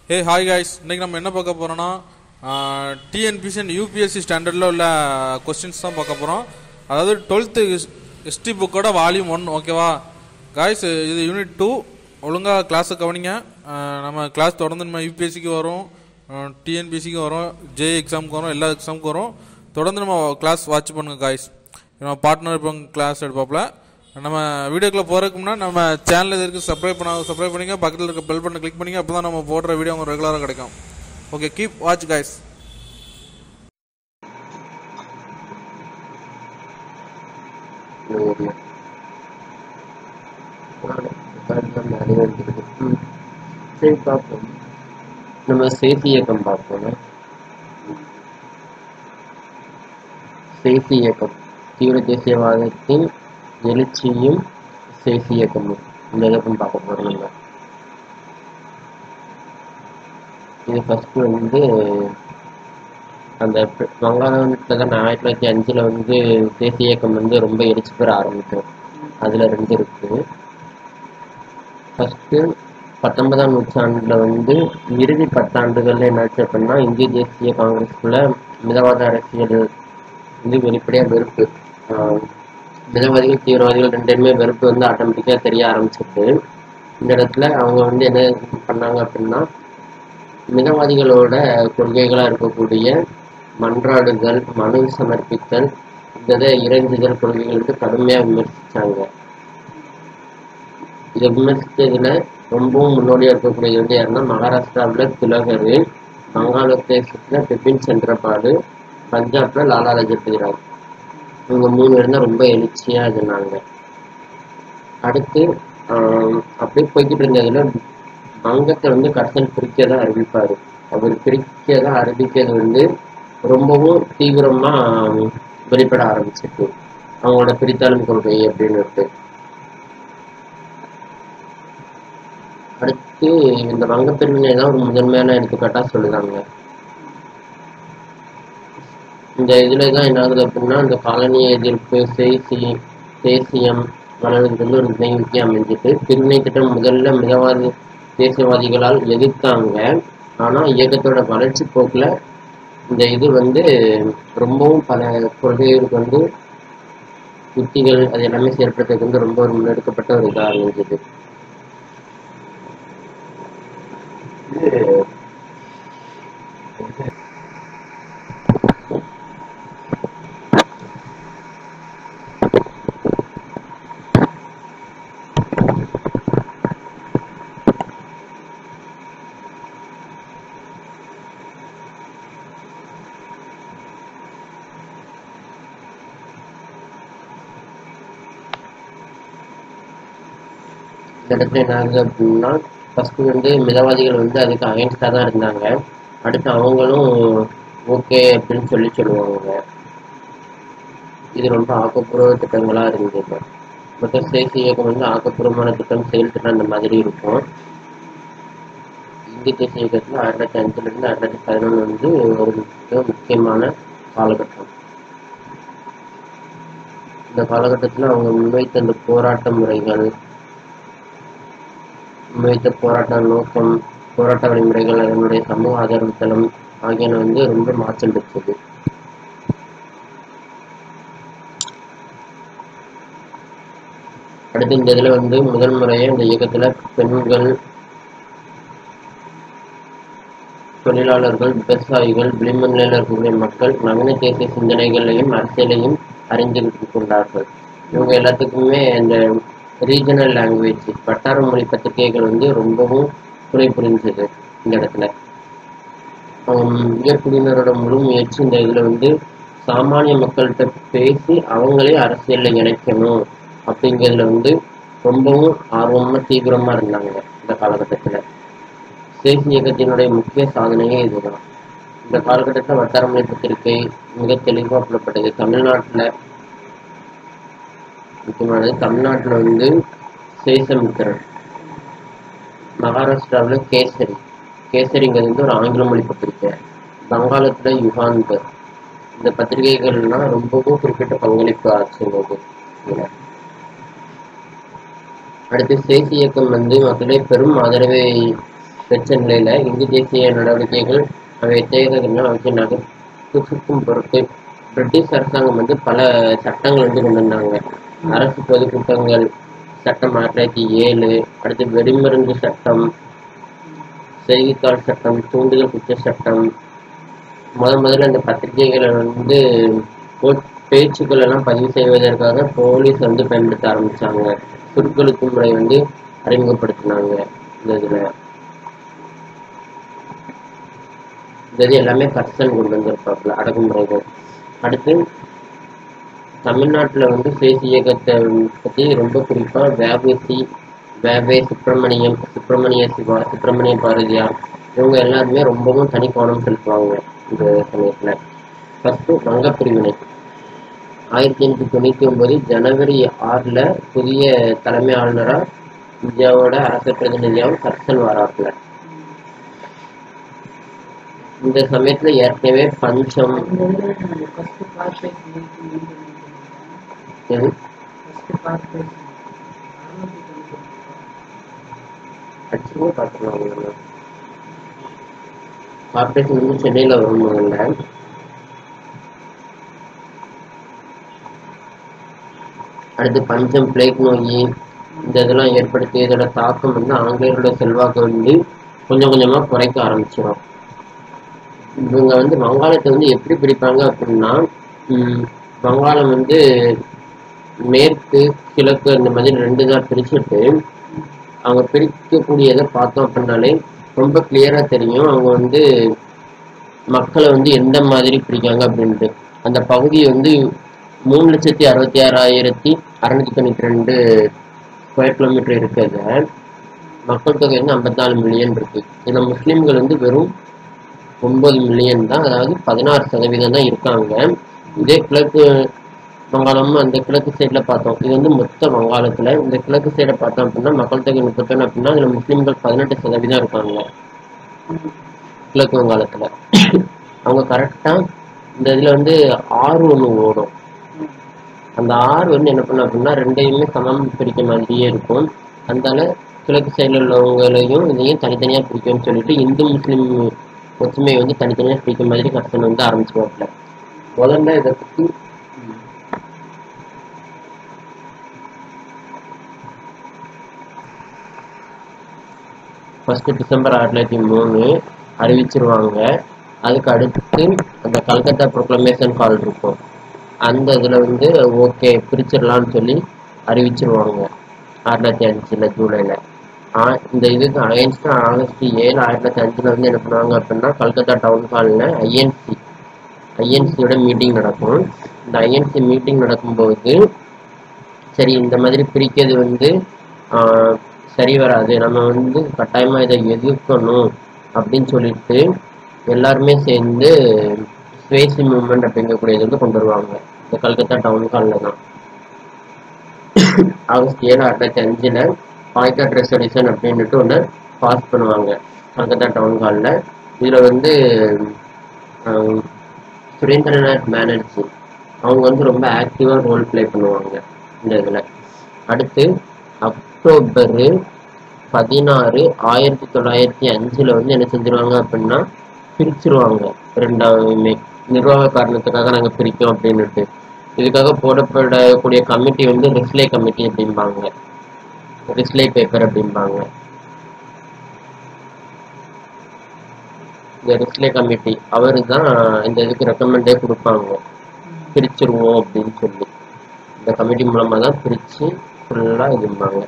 Hey hi guys இன்னைக்கு நம்ம என்ன பார்க்க போறோம்னா டிஎன்பிசி அண்ட் யூபிஎஸ்சி ஸ்டாண்டர்டில் உள்ள கொஸ்டின்ஸ் தான் பார்க்க போகிறோம் அதாவது டுவெல்த்து ஹிஸ்ட்ரி புக்கோட வால்யூம் ஒன் ஓகேவா காய்ஸ் இது யூனிட் டூ ஒழுங்காக கிளாஸை கவனிங்க ஆஹ் நம்ம கிளாஸ் தொடர்ந்து நம்ம யூபிஎஸ்சிக்கு வரும் டிஎன்பிசிக்கு வரும் ஜே எக்ஸாமுக்கு வரும் எல்லா எக்ஸாமுக்கு வரும் தொடர்ந்து நம்ம கிளாஸ் வாட்ச் பண்ணுங்க காய்ஸ் நம்ம பார்ட்னர் இப்போ கிளாஸ் எடுப்பாப்புல நம்ம வீடியோக்குள்ள போகிறதுக்கு முன்னாடி நம்ம சேனல் இது இருக்கு சப்ஸ்கிரைப் பண்ண சப்ஸ்கிரைப் பண்ணிங்க பக்கத்தில் இருக்க பெல் பட்டன் கிளிக் பண்ணிங்க அப்போ தான் நம்ம போடுற வீடியோ உங்களுக்கு ரெகுலராக கிடைக்கும் ஓகே கீப் வாட்ச் கைஸ் சரி பார்ப்போம் நம்ம சேஃபி இயக்கம் பார்ப்போம் சேஃபி இயக்கம் தீவிர தேசியவாதத்தின் எழுச்சியும் சேஃபி இயக்கமும் இந்த இயக்கம் பார்க்க போறோம் நம்ம இது ஃபர்ஸ்ட் வந்து அந்த ப- வங்காளத்தில் தான் ஆயிரத்தி தொள்ளாயிரத்தி அஞ்சில் வந்து தேசிய இயக்கம் வந்து ரொம்ப எழுச்சி பெற ஆரம்பிக்கும் அதில் ரெண்டு இருக்குது ஃபஸ்ட்டு பத்தொன்பதாம் நூற்றாண்டில் வந்து இறுதி பத்தாண்டுகளில் என்னாச்சு அப்படின்னா இந்திய தேசிய காங்கிரஸ்குள்ள மிதவாத அரசியல் வந்து வெளிப்படையாக வெறுப்பு ஆஹ் மிதவாதிகள் தீவிரவாதிகள் ரெண்டுமே வெறுப்பு வந்து ஆட்டோமேட்டிக்காக தெரிய ஆரம்பிச்சிருக்கு இந்த இடத்துல அவங்க வந்து என்ன பண்ணாங்க அப்படின்னா மிதவாதிகளோட கொள்கைகளாக இருக்கக்கூடிய மன்றாடுதல் மனு சமர்ப்பித்தல் இந்த இதை இறைஞ்சுதல் கொள்கைகள் வந்து கடுமையாக விமர்சிச்சாங்க இதை விமர்சித்ததுல ரொம்பவும் முன்னோடியா இருக்கக்கூடியது வந்து யாருன்னா மகாராஷ்டிராவில் திலகர் வங்காளதேசத்துல பிபின் சந்திரபாலு பஞ்சாப்ல லாலா லஜபதி ராய் இவங்க மூணு பேரும் தான் ரொம்ப எழுச்சியா இருந்தாங்க அடுத்து ஆஹ் அப்படியே போய்கிட்டு இருந்ததுல வங்கத்தை வந்து கர்சன் பிரிக்கதா அறிவிப்பாரு அவர் பிரிக்கதா அறிவிக்கிறது வந்து ரொம்பவும் தீவிரமா வெளிப்பட ஆரம்பிச்சிருக்கு அவங்களோட பிரித்தாளும் கொள்கை அப்படின்னு அடுத்து இந்த வங்கப்பிரிவினை தான் ஒரு முதன்மையான எடுத்துக்காட்டா சொல்லுறாங்க இந்த இதுல தான் என்ன ஆகுது அப்படின்னா இந்த காலனிய எதிர்ப்பு தேசி தேசியம் வளர்றதுக்கு வந்து ஒரு துணைவிக்கி அமைஞ்சிட்டு பிரிவினை திட்டம் முதல்ல மிதவாதி தேசியவாதிகளால் எதிர்த்தாங்க ஆனா இயக்கத்தோட வளர்ச்சி போக்குல இந்த இது வந்து ரொம்பவும் பல கொள்கைகளுக்கு வந்து யுக்திகள் அது எல்லாமே செயல்படுத்துறதுக்கு வந்து ரொம்ப ஒரு முன்னெடுக்கப்பட்ட ஒரு இதாக அமைஞ்சது இந்த இடத்துல என்ன ஆகுது அப்படின்னா ஃபர்ஸ்ட் வந்து மிதவாதிகள் வந்து அதுக்கு அகைன்ஸ்டாக தான் இருந்தாங்க அடுத்து அவங்களும் ஓகே அப்படின்னு சொல்லி சொல்லுவாங்க இது ரொம்ப ஆக்கப்பூர்வ திட்டங்களா இருந்தது மொத்தம் தேசிய இயக்கம் வந்து ஆக்கப்பூர்வமான திட்டம் செயல் திட்டம் அந்த மாதிரி இருக்கும் இந்திய தேசிய இயக்கத்தில் ஆயிரத்தி தொள்ளாயிரத்தி அஞ்சுல இருந்து ஆயிரத்தி தொள்ளாயிரத்தி பதினொன்று வந்து ஒரு மிக முக்கியமான காலகட்டம் இந்த காலகட்டத்தில் அவங்க முன்வைத்த அந்த போராட்ட முறைகள் முன்வைத்த போராட்ட நோக்கம் போராட்ட வழிமுறைகள் அதனுடைய சமூக ஆதரவுத்தளம் ஆகியன வந்து ரொம்ப மாற்றம் பெற்றது அடுத்து இந்த இதுல வந்து முதல் முறையே இந்த இயக்கத்துல பெண்கள் தொழிலாளர்கள் விவசாயிகள் விளிம்புநிலையில் இருக்கக்கூடிய மக்கள் நவீன தேசிய சிந்தனைகளையும் அரசியலையும் அறிந்து கொண்டார்கள் இவங்க எல்லாத்துக்குமே இந்த ரீஜனல் லாங்குவேஜ் வட்டார மொழி பத்திரிகைகள் வந்து ரொம்பவும் துணை புரிஞ்சது இந்த இடத்துல ஆம், உயர்குடியினரோட முழு முயற்சி இந்த இதுல வந்து சாமானிய மக்கள்கிட்ட பேசி அவங்களே அரசியல்ல இணைக்கணும் அப்படிங்கிறதுல வந்து ரொம்பவும் ஆர்வமா தீவிரமா இருந்தாங்க இந்த காலகட்டத்துல தேசிய இயக்கத்தினுடைய முக்கிய சாதனையே இதுதான் இந்த காலகட்டத்தில் வட்டாரமொழி பத்திரிகை மிக தெளிவாக புலப்பட்டது தமிழ்நாட்டுல முக்கியமானது தமிழ்நாட்டுல வந்து சேசமித்திரன் மகாராஷ்டிராவில் கேசரி கேசரிங்கிறது வந்து ஒரு ஆங்கில மொழி பத்திரிகை வங்காளத்துல யுகாந்தர் இந்த பத்திரிகைகள்லாம் ரொம்பவும் குறிப்பிட்ட பங்களிப்பு ஆச்சுங்கிறது இதுல அடுத்து சேசி இயக்கம் வந்து மக்களே பெரும் ஆதரவை பெற்ற நிலையில இந்திய தேசிய நடவடிக்கைகள் அவை எத்தகையதென்றால் அவற்றை நகர்த்துக்கும் பொருட்டு பிரிட்டிஷ் அரசாங்கம் வந்து பல சட்டங்கள் வந்து கொண்டு வந்தாங்க அரசு பொதுக்கூட்டங்கள் சட்டம் ஆயிரத்தி தொள்ளாயிரத்தி ஏழு அடுத்து வெடிமருந்து சட்டம் செய்தித்தாள் சட்டம் தூண்டுதல் குற்ற சட்டம் முத முதல்ல இந்த பத்திரிகைகளை வந்து போ- பேச்சுக்கள் எல்லாம் பதிவு செய்வதற்காக போலீஸ் வந்து பயன்படுத்த ஆரம்பிச்சாங்க சுருக்கெழுத்து முறை வந்து அறிமுகப்படுத்தினாங்க இந்த இதுல இந்த இது எல்லாமே கர்சன் கொண்டு வந்திருப்பாப்புல அடக்குமுறைகள் அடுத்து தமிழ்நாட்டுல வந்து சுயேசி இயக்கத்தை பத்தி ரொம்ப குறிப்பா வேபசி வேவே சுப்பிரமணியம் சுப்பிரமணிய சிவா சுப்பிரமணிய பாரதியார் இவங்க எல்லாருமே ரொம்பவும் தனி கவனம் செலுத்துவாங்க இந்த சமயத்துல ஃபர்ஸ்ட் வங்க பிரிவினை ஆயிரத்தி எண்ணூத்தி தொண்ணூத்தி ஒன்பது ஜனவரி ஆறுல புதிய தலைமை ஆளுநரா இந்தியாவோட அரச பிரதிநிதியாகவும் கர்சன் வராப்புல இந்த சமயத்துல ஏற்கனவே பஞ்சம் ஃபர்ஸ்ட் கார்பரேஷன் எது ஃபர்ஸ்ட் கார்பரேஷன் அறுநூத்தி தொண்ணூத்தி அச்சுமே பார்த்துருவாங்க கார்பரேஷன் வந்து சென்னையில வரும் முதல்ல அடுத்து பஞ்சம் பிளேக் நோய் இந்த இதெல்லாம் ஏற்படுத்தி இதோட தாக்கம் வந்து ஆங்கிலேயரோட செல்வாக்கு வந்து கொஞ்சம் கொஞ்சமா குறைக்க ஆரம்பிச்சிடும் இவங்க வந்து வங்காளத்தை வந்து எப்படி பிரிப்பாங்க அப்படின்னா ம், வங்காளம் வந்து மேற்கு கிழக்கு அந்த மாதிரி ரெண்டு தான் பிரிச்சுட்டு அவங்க பிரிக்கக்கூடியதை பார்த்தோம் அப்படின்னாலே ரொம்ப கிளியரா தெரியும் அவங்க வந்து மக்களை வந்து எந்த மாதிரி பிரிக்காங்க அப்படின்ட்டு அந்த பகுதி வந்து மூணு லட்சத்தி அறுபத்தி ஆறாயிரத்தி அறுநூத்தி தொண்ணூத்தி ரெண்டு ஸ்கொயர் கிலோமீட்டர் இருக்கிறத மக்கள் தொகை வந்து ஐம்பத்தி நாலு மில்லியன் இருக்கு இதுல முஸ்லிம்கள் வந்து வெறும் ஒன்பது மில்லியன் தான் அதாவது பதினாறு சதவீதம் தான் இருக்காங்க இதே கிழக்கு வங்காளம் அந்த கிழக்கு சைடுல பார்த்தோம் இது வந்து மொத்த வங்காளத்துல இந்த கிழக்கு சைடை பார்த்தோம் அப்படின்னா மக்கள் தொகை முப்பத்தொன்னு அப்படின்னா அதுல முஸ்லிம்கள் பதினெட்டு சதவீதம் இருக்காங்க கிழக்கு வங்காளத்துல அவங்க கரெக்டா இந்த இதுல வந்து ஆறு ஒண்ணு ஓடும் அந்த ஆறு வந்து என்ன பண்ணும் அப்படின்னா ரெண்டையுமே சமம் பிரிக்க மாதிரியே இருக்கும் அதனால கிழக்கு சைடுல உள்ளவங்களையும் இதையும் தனித்தனியா பிரிக்கும்னு சொல்லிட்டு இந்து முஸ்லிம் ஒற்றுமையை வந்து தனித்தனியா பிரிக்க மாதிரி கஷ்டம் வந்து ஆரம்பிச்சுவாப்ல முதல்ல இதை பத்தி ஃபர்ஸ்ட் டிசம்பர் ஆயிரத்தி தொள்ளாயிரத்தி மூணு அறிவிச்சிருவாங்க அதுக்கு அடுத்து அந்த கல்கத்தா ப்ரொக்ளமேஷன் கால் இருக்கும் அந்த இதில் வந்து ஓகே பிரிச்சிடலாம்னு சொல்லி அறிவிச்சிருவாங்க ஆயிரத்தி தொள்ளாயிரத்தி அஞ்சில் ஜூலையில் இந்த இதுக்கு அகைன்ஸ்டாக ஆகஸ்ட் ஏழு ஆயிரத்தி தொள்ளாயிரத்தி அஞ்சில் வந்து என்ன பண்ணுவாங்க அப்படின்னா கல்கத்தா டவுன் ஹாலில் ஐஎன்சி ஐஎன்சியோட மீட்டிங் நடக்கும் இந்த ஐஎன்சி மீட்டிங் நடக்கும்போது சரி இந்த மாதிரி பிரிக்கிறது வந்து ஆஹ், சரி வராது நம்ம வந்து கட்டாயமா இதை எதிர்க்கணும் அப்படின்னு சொல்லிட்டு எல்லாருமே சேர்ந்து ஸ்வேசி மூவ்மெண்ட் அப்படிங்கக்கூடியது வந்து கொண்டு வருவாங்க இந்த கல்கத்தா டவுன் ஹாலில் தான் ஆகஸ்ட் ஏழு ஆயிரத்தி தொள்ளாயிரத்தி அஞ்சுல பாய்காட் ரெசல்யூஷன் அப்படின்னுட்டு ஒன்று பாஸ் பண்ணுவாங்க கல்கத்தா டவுன் ஹாலில் இதில் வந்து ஆஹ், சுரேந்திரநாத் பானர்ஜி அவங்க வந்து ரொம்ப ஆக்டிவாக ரோல் ப்ளே பண்ணுவாங்க இந்த இதில் அடுத்து அக்டோபர் பதினாறு ஆயிரத்தி தொள்ளாயிரத்தி அஞ்சுல வந்து என்ன செஞ்சிருவாங்க அப்படின்னா பிரிச்சிருவாங்க ரெண்டாவதுமே நிர்வாக காரணத்துக்காக நாங்கள் பிரிக்கோம் அப்படின்னுட்டு இதுக்காக போடப்படக்கூடிய கமிட்டி வந்து ரிஸ்லே கமிட்டி அப்படிம்பாங்க ரிஸ்லே பேப்பர் அப்படிம்பாங்க இந்த ரிஸ்லே கமிட்டி அவரு தான் இந்த இதுக்கு ரெக்கமெண்டே கொடுப்பாங்க பிரிச்சிருவோம் அப்படின்னு சொல்லி இந்த கமிட்டி மூலமா தான் பிரிச்சு ஃபுல்லா இதும்பாங்க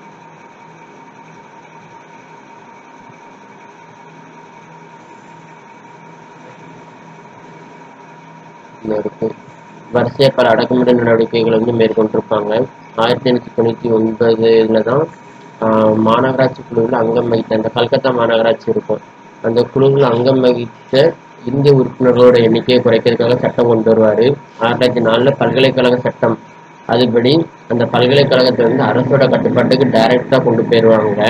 இந்த இருக்கு வரிசையா பல அடக்குமுறை நடவடிக்கைகள் வந்து மேற்கொண்டிருப்பாங்க ஆயிரத்தி எண்ணூத்தி தொண்ணூத்தி ஒன்பதுல தான் ஆஹ், மாநகராட்சி குழுவில் அங்கம் வகித்த அந்த கல்கத்தா மாநகராட்சி இருக்கும் அந்த குழுவில் அங்கம் வகித்த இந்திய உறுப்பினர்களோட எண்ணிக்கையை குறைக்கிறதுக்காக சட்டம் கொண்டு வருவாரு ஆயிரத்தி தொள்ளாயிரத்தி நாலுல பல்கலைக்கழக சட்டம் அதுபடி அந்த பல்கலைக்கழகத்தை வந்து அரசோட கட்டுப்பாட்டுக்கு டைரக்டா கொண்டு போயிடுவாங்க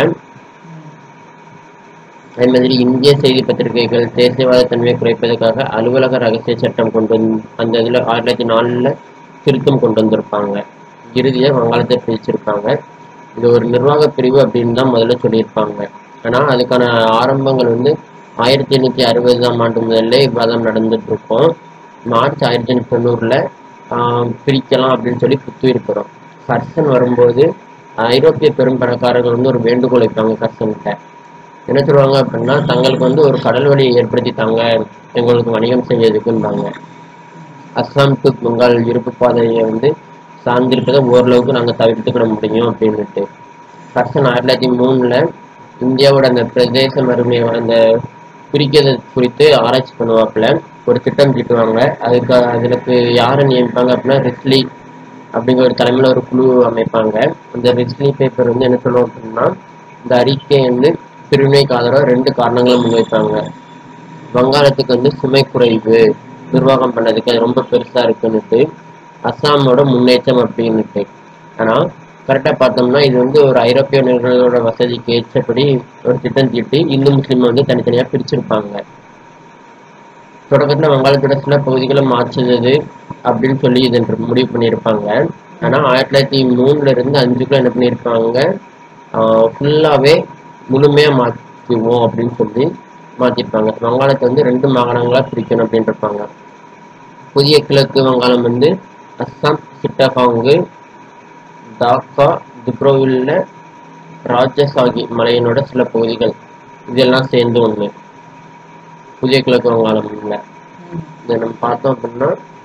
அதே மாதிரி இந்திய செய்தி பத்திரிகைகள் தேசியவாத தன்மையை குறைப்பதற்காக அலுவலக ரகசிய சட்டம் கொண்டு வந்து அந்த இதில் ஆயிரத்தி தொள்ளாயிரத்தி நாலில் திருத்தம் கொண்டு வந்திருப்பாங்க இறுதியாக வங்காளத்தை பிரிச்சிருப்பாங்க இது ஒரு நிர்வாக பிரிவு அப்படின்னு தான் முதல்ல சொல்லியிருப்பாங்க ஆனால் அதுக்கான ஆரம்பங்கள் வந்து ஆயிரத்தி எண்ணூற்றி அறுபதாம் ஆண்டு முதல்ல விவாதம் நடந்துட்டு இருக்கும் மார்ச் ஆயிரத்தி எண்ணூற்றி தொண்ணூறில் பிரிக்கலாம் அப்படின்னு சொல்லி புத்துயிர் பெறும் கர்சன் வரும்போது ஐரோப்பிய பெரும் பணக்காரர்கள் வந்து ஒரு வேண்டுகோள் வைப்பாங்க கர்சன்கிட்ட என்ன சொல்லுவாங்க அப்படின்னா தங்களுக்கு வந்து ஒரு கடல் வழியை ஏற்படுத்தி தாங்க எங்களுக்கு வணிகம் செய்யறதுக்குன்றாங்க அஸ்ஸாம் டு பெங்கால் இருப்பு பாதையை வந்து சார்ந்திருப்பதை ஓரளவுக்கு நாங்கள் தவிர்த்துக்கிட முடியும் அப்படின்னுட்டு கர்சன் ஆயிரத்தி தொள்ளாயிரத்தி மூணில் இந்தியாவோட அந்த பிரதேச மறுமை அந்த பிரிக்கிறது குறித்து ஆராய்ச்சி பண்ணுவாப்புல ஒரு திட்டம் தீட்டுவாங்க அதுக்கு அதுக்கு யாரை நியமிப்பாங்க அப்படின்னா ரிஸ்லி அப்படிங்கிற ஒரு தலைமையில் ஒரு குழு அமைப்பாங்க அந்த ரிஸ்லி பேப்பர் வந்து என்ன சொல்லுவோம் அப்படின்னா இந்த அறிக்கை வந்து பிரிவினைக்கு ஆதரவாக ரெண்டு காரணங்களை முன்வைப்பாங்க வங்காளத்துக்கு வந்து சுமை குறைவு நிர்வாகம் பண்ணதுக்கு அது ரொம்ப பெருசா இருக்குன்னுட்டு அஸ்ஸாமோட முன்னேற்றம் அப்படின்னுட்டு ஆனா கரெக்டா பார்த்தோம்னா இது வந்து ஒரு ஐரோப்பிய நிறுவனங்களோட வசதிக்கு ஏற்றபடி ஒரு திட்டம் தீட்டி இந்து முஸ்லீம் வந்து தனித்தனியா பிரிச்சிருப்பாங்க தொடக்கத்துல வங்காளத்தோட சில பகுதிகளை மாற்றுறது அப்படின்னு சொல்லி இது முடிவு பண்ணியிருப்பாங்க ஆனா ஆயிரத்தி தொள்ளாயிரத்தி மூணுல இருந்து அஞ்சுக்குள்ள என்ன பண்ணியிருப்பாங்க ஃபுல்லாவே முழுமையா மாற்றுவோம் அப்படின்னு சொல்லி மாத்திருப்பாங்க வங்காளத்தை வந்து ரெண்டு மாகாணங்களா பிரிக்கணும் அப்படின்னு இருப்பாங்க புதிய கிழக்கு வங்காளம் வந்து அஸ்ஸாம் சிட்டகாங்கு டாக்கா துப்ரோவில்ல ராஜசாகி மலையினோட சில பகுதிகள் இதெல்லாம் சேர்ந்து ஒண்ணு புதிய கிழக்கு வங்காளம்ல இதை நம்ம பார்த்தோம் அப்படின்னா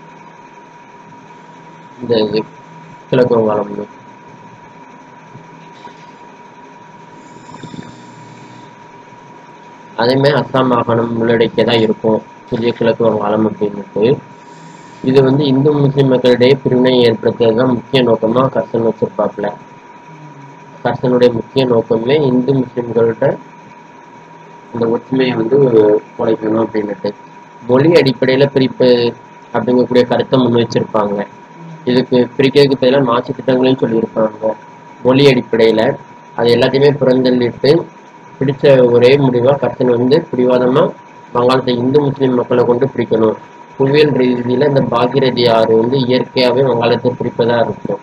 இந்த இது கிழக்கு வங்காளம்னு அதே மாதிரி அஸ்ஸாம் மாகாணம் உள்ளடக்கியதா இருக்கும் புதிய கிழக்கு வங்காளம் அப்படின்னுட்டு இது வந்து இந்து முஸ்லிம் மக்களிடையே பிரிவினை ஏற்படுத்துறது தான் முக்கிய நோக்கமா கர்சன் வச்சிருப்பாப்புல கர்சனுடைய முக்கிய நோக்கமே இந்து முஸ்லிம்களோட இந்த ஒற்றுமையை வந்து குறைக்கணும் அப்படின்னுட்டு மொழி அடிப்படையில பிரிப்பு அப்படிங்கக்கூடிய கருத்தை முன் வச்சிருப்பாங்க இதுக்கு பிரிக்கிறதுக்கு பதிலாக மாற்று திட்டங்களையும் சொல்லியிருப்பாங்க மொழி அடிப்படையில அது எல்லாத்தையுமே புறந்தள்ளிட்டு பிடிச்ச ஒரே முடிவா கர்சன் வந்து பிடிவாதமா வங்காளத்தை இந்து முஸ்லிம் மக்களை கொண்டு பிரிக்கணும் புவியியல் ரீதியில இந்த பாகிரதி ஆறு வந்து இயற்கையாவே வங்காளத்தை பிரிப்பதா இருக்கும்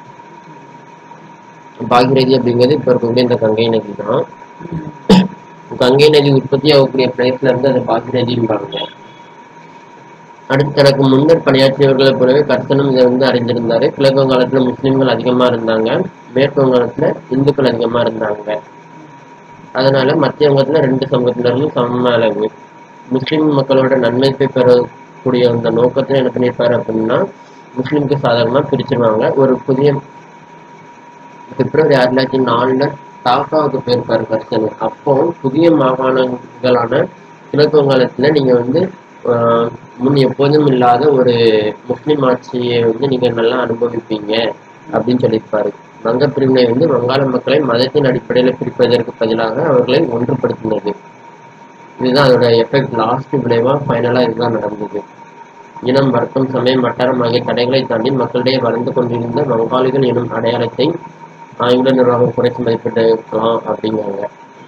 பாகிரதி அப்படிங்கிறது இப்ப இருக்கக்கூடிய இந்த கங்கை நதி தான் கங்கை நதி உற்பத்தி ஆகக்கூடிய பிளேஸ்ல இருந்து அதை பாகிரதிம்பாங்க அடுத்து தனக்கு முன்னர் பணியாற்றியவர்களை போலவே கர்சனும் இதை வந்து அறிந்திருந்தாரு கிழக்கு வங்காளத்துல முஸ்லிம்கள் அதிகமா இருந்தாங்க மேற்கு வங்காளத்துல இந்துக்கள் அதிகமா இருந்தாங்க அதனால மத்திய வங்கத்துல ரெண்டு சமூகத்தினரும் சம அளவு முஸ்லிம் மக்களோட நன்மைப்பை பெறக்கூடிய அந்த நோக்கத்தை என்ன பண்ணியிருப்பாரு அப்படின்னா முஸ்லிம்க்கு சாதகமா பிரிச்சிருவாங்க ஒரு புதிய பிப்ரவரி ஆயிரத்தி தொள்ளாயிரத்தி நாலுல டாக்காவுக்கு போயிருப்பாரு கர்சன் அப்போ புதிய மாகாணங்களான கிழக்கு வங்காளத்துல நீங்க வந்து ஆஹ், முன் எப்போதும் இல்லாத ஒரு முஸ்லிம் ஆட்சியை வந்து நீங்க நல்லா அனுபவிப்பீங்க அப்படின்னு சொல்லியிருப்பாரு வங்க பிரிவினை வந்து வங்காள மக்களை மதத்தின் அடிப்படையில் பிரிப்பதற்கு பதிலாக அவர்களை ஒன்றுபடுத்தினது இதுதான் அதோட எஃபெக்ட் லாஸ்ட் விளைவா ஃபைனலா இதுதான் நடந்தது இனம் வர்க்கம் சமயம் வட்டாரம் ஆகிய தடைகளை தாண்டி மக்களிடையே வளர்ந்து கொண்டிருந்த வங்காளிகள் எனும் அடையாளத்தை ஆங்கில நிர்வாகம் குறைத்து மதிப்பிட்டிருக்கலாம் அப்படிங்கிறாங்க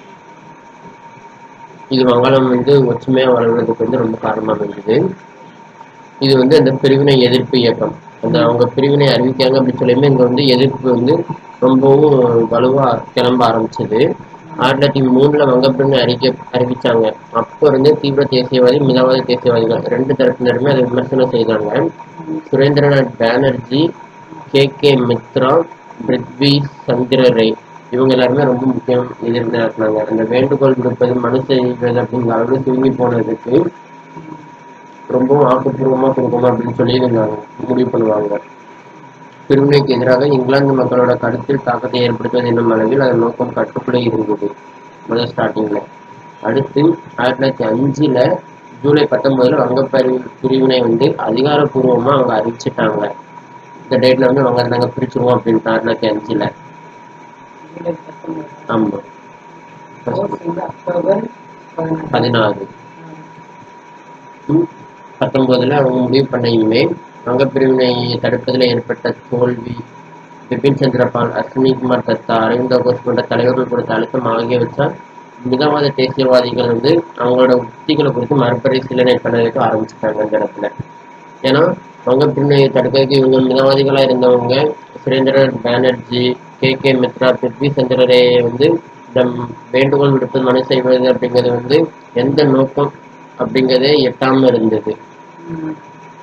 இது வங்காளம் வந்து ஒற்றுமையா வளர்றதுக்கு வந்து ரொம்ப காரணமா இருந்தது இது வந்து அந்த பிரிவினை எதிர்ப்பு இயக்கம் அந்த அவங்க பிரிவினை அறிவிக்காங்க அப்படின்னு சொல்லியுமே இங்க வந்து எதிர்ப்பு வந்து ரொம்பவும் வலுவா கிளம்ப ஆரம்பிச்சது ஆயிரத்தி தொள்ளாயிரத்தி மூணுல வங்கப்பிரிவினை அறிக்கை அறிவிச்சாங்க அப்போ இருந்து தீவிர தேசியவாதி மிதவாத தேசியவாதிகள் ரெண்டு தரப்பினருமே அதை விமர்சனம் செய்தாங்க சுரேந்திரநாத் பானர்ஜி கே கே மித்ரா பிரித்வி சந்திர ரே இவங்க எல்லாருமே ரொம்ப முக்கியம் எதிர்த்தாங்க அந்த வேண்டுகோள் விடுப்பது மனு செய்வது அப்படிங்கிற அளவுக்கு சுருங்கி போனதுக்கு ரொம்பவும் ஆக்கப்பூர்வமா கொடுக்கணும் அப்படின்னு சொல்லி இருந்தாங்க முடிவு பண்ணுவாங்க பிரிவினைக்கு எதிராக இங்கிலாந்து மக்களோட கருத்தில் தாக்கத்தை ஏற்படுத்துவது என்னும் அளவில் அதன் நோக்கம் கட்டுக்குள்ளே இருந்தது முதல் ஸ்டார்டிங்ல அடுத்து ஆயிரத்தி தொள்ளாயிரத்தி அஞ்சுல ஜூலை பத்தொன்பதுல வங்க பிரிவு- பிரிவினை வந்து அதிகாரப்பூர்வமா அவங்க அறிவிச்சிட்டாங்க இந்த டேட்ல வந்து அவங்க நாங்க பிரிச்சிருவோம் அப்படின்னு ஆயிரத்தி தொள்ளாயிரத்தி அஞ்சுல ஜூலை பத்தொன்பது ஆமா ஃபோர்த் வந்து அக்டோபர் பதினாறு. பதினாறு ம், பத்தொன்பதுல அவங்க முடிவு பண்ணையுமே வங்க பிரிவினை தடுப்பதில் ஏற்பட்ட தோல்வி பிபின் சந்திரபால் அஸ்வினி குமார் தத்தா அரவிந்த் கோஷ் போன்ற தலைவர்கள் கொடுத்த அழுத்தம் ஆகியவற்றால் மிதவாத தேசியவாதிகள் வந்து அவங்களோட உத்திகளை குறித்து மறுபரிசீலனை பண்ணதுக்கு ஆரம்பிச்சிட்டாங்க அந்த இடத்துல ஏன்னா வங்க பிரிவினையை தடுக்கிறதுக்கு இவங்க மிதவாதிகளா இருந்தவங்க சுரேந்திர பானர்ஜி கே கே மித்ரா பிருத்வி சந்திரரே வந்து இந்த வேண்டுகோள் விடுப்பு மனு செய்வது அப்படிங்கிறது வந்து எந்த நோக்கம் அப்படிங்கிறதே எட்டாம இருந்தது ம்.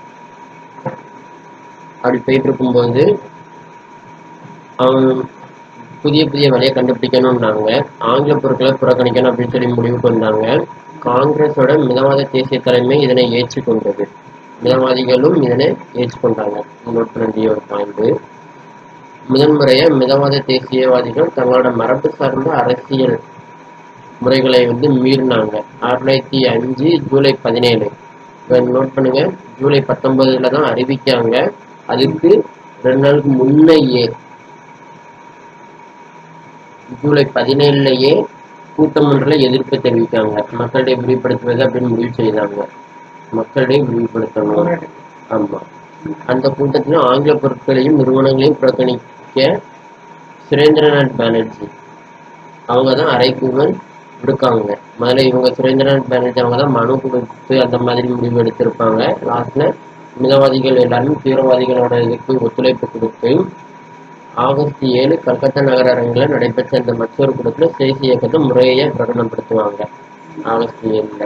அப்படி போயிட்டு இருக்கும்போது அவன் புதிய புதிய வழியை கண்டுபிடிக்கணும்னாங்க ஆங்கில பொருட்களை புறக்கணிக்கணும் அப்படின்னு சொல்லி முடிவுக்கு வந்தாங்க காங்கிரஸோட மிதவாத தேசிய தலைமை இதனை ஏற்றுக்கொண்டது மிதவாதிகளும் இதனை ஏற்றுக்கொண்டாங்க நோட் பண்ண வேண்டிய ஒரு பாயிண்ட் முதன்முறையா மிதவாத தேசியவாதிகள் தங்களோட மரபு சார்ந்த அரசியல் முறைகளை வந்து மீறினாங்க ஆயிரத்தி தொள்ளாயிரத்தி அஞ்சு ஜூலை பதினேழு நோட் பண்ணுங்க ஜூலை பத்தொன்பதுல தான் அறிவிக்காங்க அதுக்கு ரெண்டு நாளுக்கு முன்னையே ஜூலை பதினேழுலயே கூட்டம் ஒன்றில் எதிர்ப்பு தெரிவிக்காங்க மக்களிடையே விரிவுபடுத்துவது அப்படின்னு முடிவு செய்தாங்க மக்களிடையே விரிவுபடுத்தணும் போராட்டம். ஆமா அந்த கூட்டத்தில் ஆங்கில பொருட்களையும் நிறுவனங்களையும் புறக்கணிக்க சுரேந்திரநாத் பானர்ஜி அவங்க தான் அரைக்கூவல் விடுக்காங்க முதல்ல இவங்க சுரேந்திரநாத் பானர்ஜி அவங்க தான் மனு கொடுத்து அந்த மாதிரி முடிவு எடுத்திருப்பாங்க லாஸ்ட்ல மிதவாதிகள் எல்லாரும் தீவிரவாதிகளோட இதுக்கு ஒத்துழைப்பு கொடுத்து ஆகஸ்ட் ஏழு கல்கத்தா நகர அரங்கில் நடைபெற்ற இந்த மற்றொரு கூட்டத்தில் தேசிய இயக்கத்தை முறையை பிரகடனப்படுத்துவாங்க ஆகஸ்ட் ஏழுல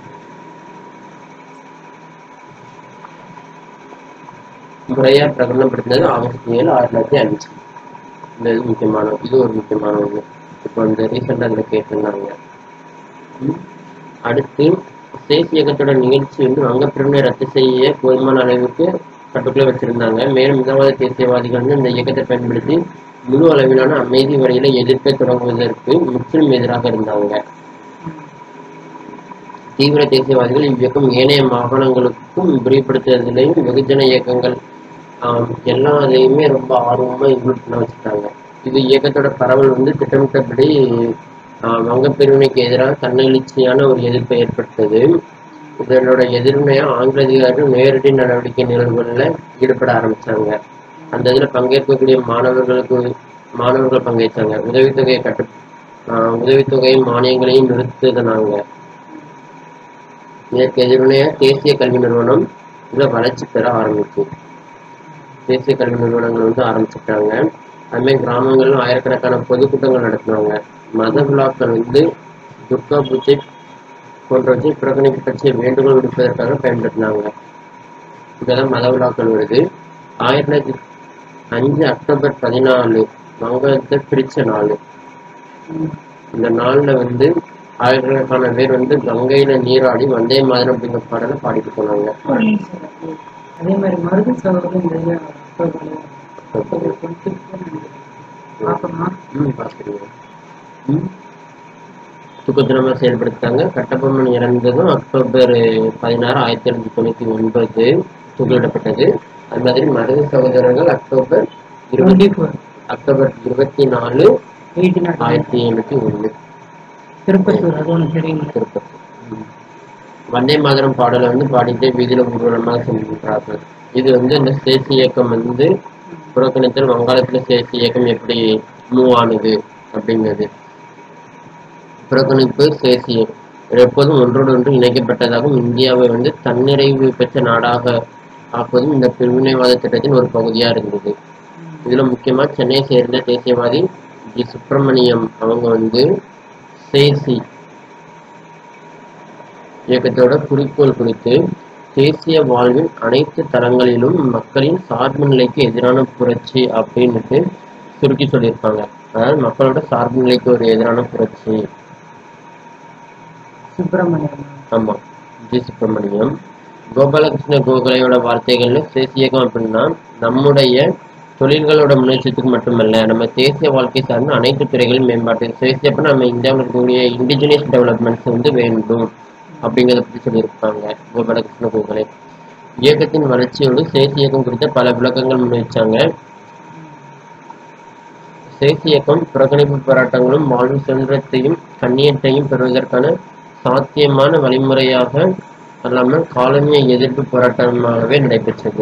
முறையா பிரகடனப்படுத்தினது ஆகஸ்ட் ஏழு ஆயிரத்தி தொள்ளாயிரத்தி அஞ்சு இந்த இது முக்கியமான இது ஒரு முக்கியமான ஒண்ணு இப்போ இந்த ரீசெண்டாக அதில் கேட்டிருந்தாங்க ம். அடுத்து தேசிய இயக்கத்தோட நிகழ்ச்சி வந்து வங்கப்பிரிவினை ரத்து செய்ய போதுமான அளவுக்கு கட்டுக்குள்ள வச்சிருந்தாங்க மேலும் மிதவாத தேசியவாதிகள் வந்து இந்த இயக்கத்தை பயன்படுத்தி முழு அளவிலான அமைதி வழியில எதிர்ப்பை தொடங்குவதற்கு முற்றிலும் எதிராக இருந்தாங்க தீவிர தேசியவாதிகள் இவ்வியக்கம் ஏனைய மாகாணங்களுக்கும் விரிவுபடுத்துவதிலையும் வெகுஜன இயக்கங்கள் ஆம், எல்லா அதையுமே ரொம்ப ஆர்வமா இன்க்ளூட் பண்ண வச்சுட்டாங்க இது இயக்கத்தோட பரவல் வந்து திட்டமிட்டபடி ஆஹ், வங்கப்பிரிவினைக்கு எதிராக தன்னெழுச்சியான ஒரு எதிர்ப்பை ஏற்படுத்தது இதனோட எதிர்மையா ஆங்கில அதிகாரிகள் நேரடி நடவடிக்கை நிகழ்வுகளில் ஈடுபட ஆரம்பிச்சாங்க அந்த இதுல பங்கேற்கக்கூடிய மாணவர்களுக்கு மாணவர்கள் பங்கேற்றாங்க உதவித்தொகையை கட்டு ஆஹ், உதவித்தொகையும் மானியங்களையும் நிறுத்துனாங்க இதற்கு எதிர்வினையா தேசிய கல்வி நிறுவனம் இதை வளர்ச்சி பெற ஆரம்பிச்சு தேசிய கல்வி நிறுவனங்கள் வந்து ஆரம்பிச்சுட்டாங்க அதுமாதிரி கிராமங்கள்ல ஆயிரக்கணக்கான பொதுக்கூட்டங்கள் நடத்தினாங்க மத விழாக்கள் வந்து துர்கா பூஜை போன்றவற்றை புறக்கணிப்பு பற்றிய வேண்டுகோள் விடுப்பதற்காக பயன்படுத்தினாங்க இதெல்லாம் மத விழாக்கள் வருது ஆயிரத்தி தொள்ளாயிரத்தி அஞ்சு அக்டோபர் பதினாலு வங்கத்தை பிரிச்ச நாள் ம். இந்த நாள்ல வந்து ஆயிரக்கணக்கான பேர் வந்து கங்கையில நீராடி வந்தே மாதிரம் அப்படிங்கிற பாடலை பாடிட்டு போனாங்க அதே மாதிரி மருது சகோதரன் இந்த இது அக்டோபர்ல அக்டோபர் 25 நினைக்கிறேன். பார்க்கணுமா ம், பார்த்துருங்க. ம். துக்கத்திரமா செயல்படுத்தாங்க கட்டபொம்மன் இறந்ததும் அக்டோபர் பதினாறு ஆயிரத்தி எழுநூத்தி தொண்ணூத்தி ஒன்பது தூக்கிலிடப்பட்டது அது மாதிரி மருது சகோதரர்கள் அக்டோபர் இருபத்தி 24 அக்டோபர் இருபத்தி நாலு 18 ஆயிரத்தி எண்ணூத்தி ஒண்ணு திருப்பத்தூர் அது ஒன்று தெரியுங்களா திருப்பதி ம். வந்தே மாதரம் பாடலை வந்து பாடிட்டு வீதியில ஊர்வலமாக சென்றார்கள் இது வந்து இந்த தேசிய இயக்கம் வந்து புறக்கணித்தல் வங்காளத்துல தேசிய இயக்கம் எப்படி மூவ் ஆனது அப்படிங்கிறது புறக்கணிப்பு தேசியம் இது எப்போதும் ஒன்றோடு ஒன்று இணைக்கப்பட்டதாகவும் இந்தியாவை வந்து தன்னிறைவு பெற்ற நாடாக ஆக்குவதும் இந்த பிரிவினைவாத திட்டத்தின் ஒரு பகுதியா இருந்தது இதுல முக்கியமா சென்னை சேர்ந்த தேசியவாதி ஜி சுப்பிரமணியம் அவங்க வந்து சேசி இயக்கத்தோட குறிக்கோள் குறித்து தேசிய வாழ்வின் அனைத்து தளங்களிலும் மக்களின் சார்பு நிலைக்கு எதிரான புரட்சி அப்படின்னுட்டு சுருக்கி சொல்லியிருப்பாங்க அதாவது மக்களோட சார்பு நிலைக்கு ஒரு எதிரான புரட்சி சுப்பிரமணியம் ஆமா ஜி சுப்பிரமணியம் கோபாலகிருஷ்ண கோகலையோட வார்த்தைகள்ல தேசியகம் அப்படின்னா நம்முடைய தொழில்களோட முன்னேற்றத்துக்கு மட்டுமல்ல நம்ம தேசிய வாழ்க்கை சார்ந்த அனைத்து துறைகளின் மேம்பாட்டு தேசியப்ப நம்ம இந்தியாவில் இருக்கக்கூடிய இண்டிஜினியஸ் டெவலப்மெண்ட்ஸ் வந்து வேண்டும் அப்படிங்கிறத பற்றி சொல்லியிருப்பாங்க கோபாலகிருஷ்ண கோகலை இயக்கத்தின் வளர்ச்சியோடு தேசிய இயக்கம் குறித்த பல விளக்கங்கள் முன்வைச்சாங்க தேசிய இயக்கம் புறக்கணிப்பு போராட்டங்களும் வாழ்வு சுதந்திரத்தையும் கண்ணியத்தையும் பெறுவதற்கான சாத்தியமான வழிமுறையாக அல்லாமல் காலனிய எதிர்ப்பு போராட்டமாகவே நடைபெற்றது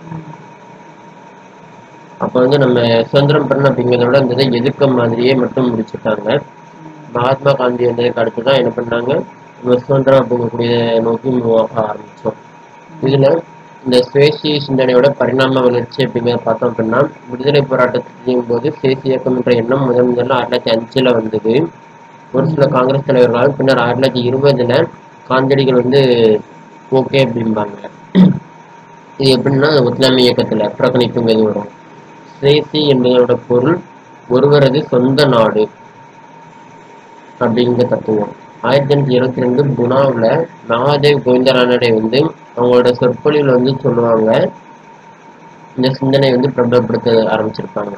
அப்ப வந்து நம்ம சுதந்திரம் பெறணும் அப்படிங்கிறத விட அந்த இதை எதிர்க்க மாதிரியே மட்டும் முடிச்சுட்டாங்க மகாத்மா காந்தி வந்ததுக்கு அடுத்து தான் என்ன பண்ணாங்க நம்ம சுதந்திரம் அப்படிங்கக்கூடிய நோக்கி மூவ் ஆக ஆரம்பிச்சோம் இதுல இந்த சுயேட்சை சிந்தனையோட பரிணாம வளர்ச்சி அப்படிங்கிறத பார்த்தோம் அப்படின்னா விடுதலை போராட்டத்தின் போது சுயேட்சை இயக்கம் என்ற எண்ணம் முதன் முதல்ல ஆயிரத்தி தொள்ளாயிரத்தி அஞ்சுல வந்தது ஒரு சில காங்கிரஸ் தலைவர்களால் பின்னர் ஆயிரத்தி தொள்ளாயிரத்தி இருபதுல காந்தியடிகள் வந்து ஓகே அப்படிம்பாங்க இது எப்படின்னா ஒத்துழைமை இயக்கத்துல புறக்கணிப்புங்கிறது வரும் சுயேசி என்பதோட பொருள் ஒருவரது சொந்த நாடு அப்படிங்கிற தத்துவம் ஆயிரத்தி எண்ணூத்தி இருபத்தி ரெண்டு குணாவில் மகாதேவ் கோவிந்தரானடை வந்து அவங்களோட சொற்பொழிவில் வந்து சொல்லுவாங்க இந்த சிந்தனை வந்து பிரபலப்படுத்த ஆரம்பிச்சிருப்பாங்க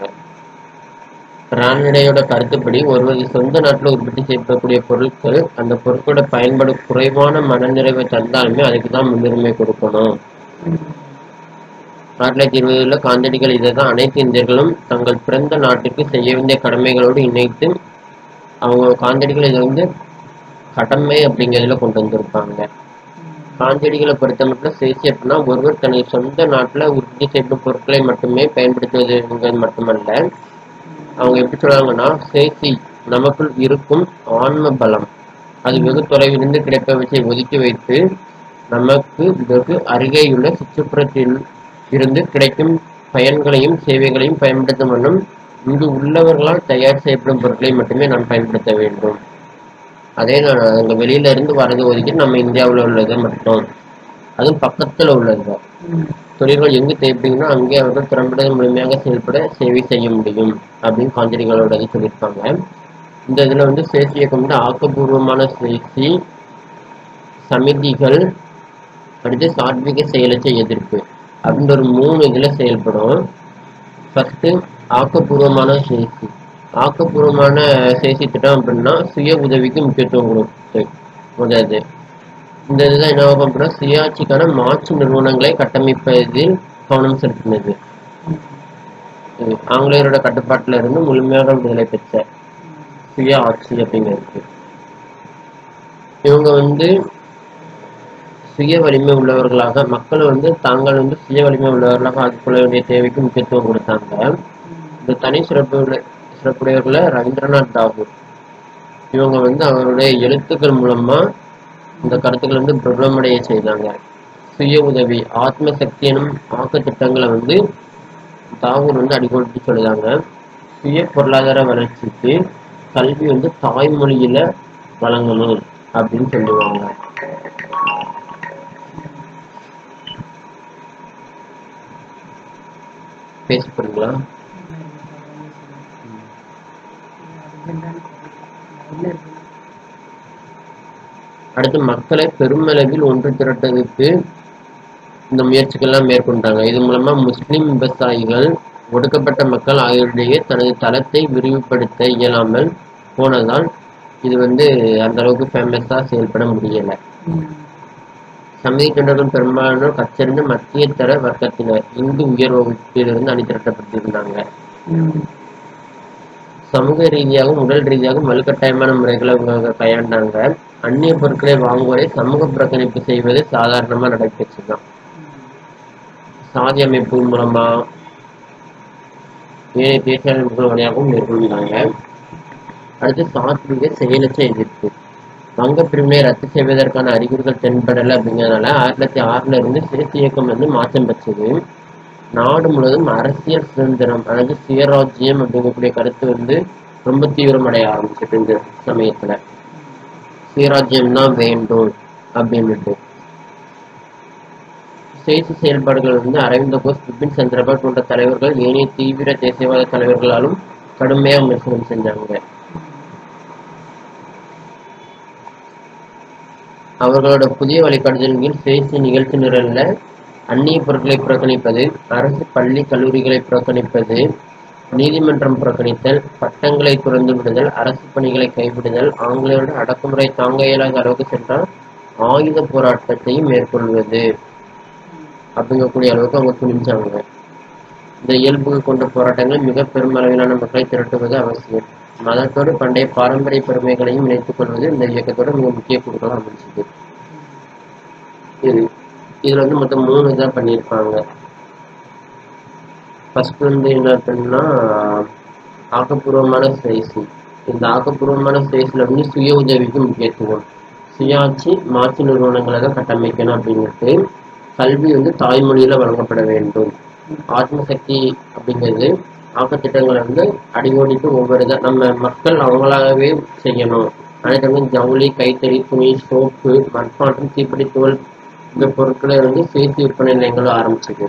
ரானடையோட கருத்துப்படி ஒருவரது சொந்த நாட்டில் உற்பத்தி செய்யப்படக்கூடிய பொருட்கள் அந்த பொருட்களோட பயன்பாடு குறைவான மனநிறைவை தந்தாலுமே அதுக்கு தான் முன்னுரிமை கொடுக்கணும் ஆயிரத்தி தொள்ளாயிரத்தி இருபதுல காந்தியடிகள் இதை தான் அனைத்து இந்தியர்களும் தங்கள் பிறந்த நாட்டுக்கு செய்ய வேண்டிய கடமைகளோடு இணைத்து அவங்க காந்தியடிகள் இதை வந்து கடமை அப்படிங்கிறதுல கொண்டு வந்திருப்பாங்க காந்தியடிகளை பொறுத்த மட்டும் சேசி அப்படின்னா ஒருவர் தனது சொந்த நாட்டில் உற்பத்தி செய்யப்படும் பொருட்களை மட்டுமே பயன்படுத்துவதுங்கிறது மட்டுமல்ல அவங்க எப்படி சொல்றாங்கன்னா சேசி நமக்குள் இருக்கும் ஆன்ம பலம் அது வெகு தொலைவிலிருந்து கிடைப்பவற்றை ஒதுக்கி வைத்து நமக்கு வெகு அருகேயுள்ள சுற்றுப்புறத்தில் இருந்து கிடைக்கும் பயன்களையும் சேவைகளையும் பயன்படுத்தும் வண்ணம் இங்கு உள்ளவர்களால் தயார் செய்யப்படும் பொருட்களை மட்டுமே நாம் பயன்படுத்த வேண்டும் அதே நான் அங்க வெளியில இருந்து வரது ஒதுக்கி நம்ம இந்தியாவுல உள்ளது மட்டும் அதுவும் பக்கத்துல உள்ளது தொழில்கள் எங்கு தேவைப்படுகிறோ அங்கே அவர்கள் திறம்பட முழுமையாக செயல்பட சேவை செய்ய முடியும் அப்படின்னு காந்திரிகளோட இது சொல்லியிருப்பாங்க இந்த இதுல வந்து சேசி இயக்கம் வந்து ஆக்கப்பூர்வமான சேசி சமிதிகள் அடுத்து சாத்விக செயலற்ற எதிர்ப்பு அப்படின்ற ஒரு மூணு இதுல செயல்படும் ஃபர்ஸ்ட் ஆக்கப்பூர்வமான சேசி ஆக்கப்பூர்வமான சேசி திட்டம் அப்படின்னா சுய உதவிக்கு முக்கியத்துவம் கொடுத்து முதல்து இந்த இதுதான் என்ன ஆகும் அப்படின்னா சுயாட்சிக்கான மாற்று நிறுவனங்களை கட்டமைப்பதில் கவனம் செலுத்தினது இது ஆங்கிலேயரோட கட்டுப்பாட்டில இருந்து முழுமையாக விடுதலை பெற்ற சுய ஆட்சி அப்படிங்கிறது இவங்க வந்து சுய வலிமை உள்ளவர்களாக மக்கள் வந்து தாங்கள் வந்து சுய வலிமை உள்ளவர்களாக ஆக்கிக்கொள்ள வேண்டிய தேவைக்கு முக்கியத்துவம் கொடுத்தாங்க இந்த தனி சிறப்பு உள்ள- சிறப்புடையவர்கள ரவீந்திரநாத் தாகூர் இவங்க வந்து அவருடைய எழுத்துக்கள் மூலமா இந்த கருத்துக்களை வந்து பிரபலமடைய செய்தாங்க சுய உதவி ஆத்ம சக்தி எனும் ஆக்க திட்டங்களை வந்து தாகூர் வந்து அடிக்கோட்டி சொல்லுதாங்க சுய பொருளாதார வளர்ச்சிக்கு கல்வி வந்து தாய்மொழியில வழங்கணும் அப்படின்னு சொல்லுவாங்க பேச போறீங்களா அடுத்து மக்களை பெருமளவில் ஒன்று திரட்டுவதற்கு இந்த முயற்சிகள்லாம் மேற்கொண்டாங்க இது மூலமா முஸ்லிம் விவசாயிகள் ஒடுக்கப்பட்ட மக்கள் ஆகியோரிடையே தனது தளத்தை விரிவுபடுத்த இயலாமல் போனதால் இது வந்து அந்த அளவுக்கு ஃபேமஸா செயல்பட முடியல சமய தொண்டர்கள் பெரும்பாலானோர் கச்சறிந்த மத்திய தர வர்க்கத்தினர் இந்து உயர் வகுப்பிலிருந்து அணிதிரட்டப்பட்டிருந்தாங்க சமூக ரீதியாகவும் உடல் ரீதியாகவும் வலுக்கட்டாயமான முறைகளை அவங்க கையாண்டாங்க அந்நிய பொருட்களை வாங்குவதை சமூக புறக்கணிப்பு செய்வது சாதாரணமா நடைபெற்றுதான் சாதி அமைப்பு மூலமா ஏனைய தேசிய அமைப்புகள் வழியாகவும் மேற்கொண்டாங்க அடுத்து சாத்விக செயலற்ற எதிர்ப்பு வங்க பிரிவினை ரத்து செய்வதற்கான அறிகுறிகள் தென்படலை அப்படிங்கிறதுனால ஆயிரத்தி தொள்ளாயிரத்தி ஆறுல இருந்து சிறுத்தை இயக்கம் வந்து மாற்றம் பெற்றது நாடு முழுவதும் அரசியல் சுதந்திரம் அதாவது சுயராஜ்யம் அப்படிங்கக்கூடிய கருத்து வந்து ரொம்ப தீவிரமடைய ஆரம்பிச்சிட்டு இந்த சமயத்துல சுயராஜ்யம் தான் வேண்டும் அப்படின்னுட்டு செய்தி செயல்பாடுகள் வந்து அரவிந்த கோஷ் பிபின் சந்திரபால் போன்ற தலைவர்கள் ஏனைய தீவிர தேசியவாத தலைவர்களாலும் கடுமையாக விமர்சனம் செஞ்சாங்க அவர்களோட புதிய வழிகாட்டுதலின் கீழ் சுயேட்சை நிகழ்ச்சி நிரல்ல அந்நிய பொருட்களை புறக்கணிப்பது அரசு பள்ளி கல்லூரிகளை புறக்கணிப்பது நீதிமன்றம் புறக்கணித்தல் பட்டங்களை துறந்து விடுதல் அரசு பணிகளை கைவிடுதல் ஆங்கிலேயரோட அடக்குமுறை தாங்க இயலாத அளவுக்கு சென்றால் ஆயுத போராட்டத்தையும் மேற்கொள்வது அப்படிங்கக்கூடிய அளவுக்கு அவங்க துணிஞ்சாங்க இந்த இயல்பு கொண்ட போராட்டங்கள் மிக பெருமளவிலான மக்களை திரட்டுவது அவசியம் மதத்தோடு பண்டைய பாரம்பரிய பெருமைகளையும் இணைத்துக் கொள்வது இந்த இயக்கத்தோட மிக முக்கிய குழுக்களாக அமைஞ்சது இது இதுல வந்து மொத்தம் மூணு இதா பண்ணியிருப்பாங்க ஃபர்ஸ்ட் வந்து என்ன அப்படின்னா ஆக்கப்பூர்வமான செயற்சி இந்த ஆக்கப்பூர்வமான செயற்சியில் வந்து சுய உதவிக்கு முக்கியத்துவம் சுயாட்சி மாற்று நிறுவனங்களை தான் கட்டமைக்கணும் அப்படிங்கிறது கல்வி வந்து தாய்மொழியில வழங்கப்பட வேண்டும் ஆத்ம சக்தி அப்படிங்கிறது ஆக்கத்திட்டங்களை வந்து அடிக்கோடிட்டு ஒவ்வொரு இதை நம்ம மக்கள் அவங்களாகவே செய்யணும் அனைத்துமே ஜவுளி கைத்தறி துணி சோப்பு மட்பாட்டம் தீப்பெட்டி தோல் இந்த பொருட்களை வந்து சேர்த்து விற்பனை நிலையங்களும் ஆரம்பிச்சது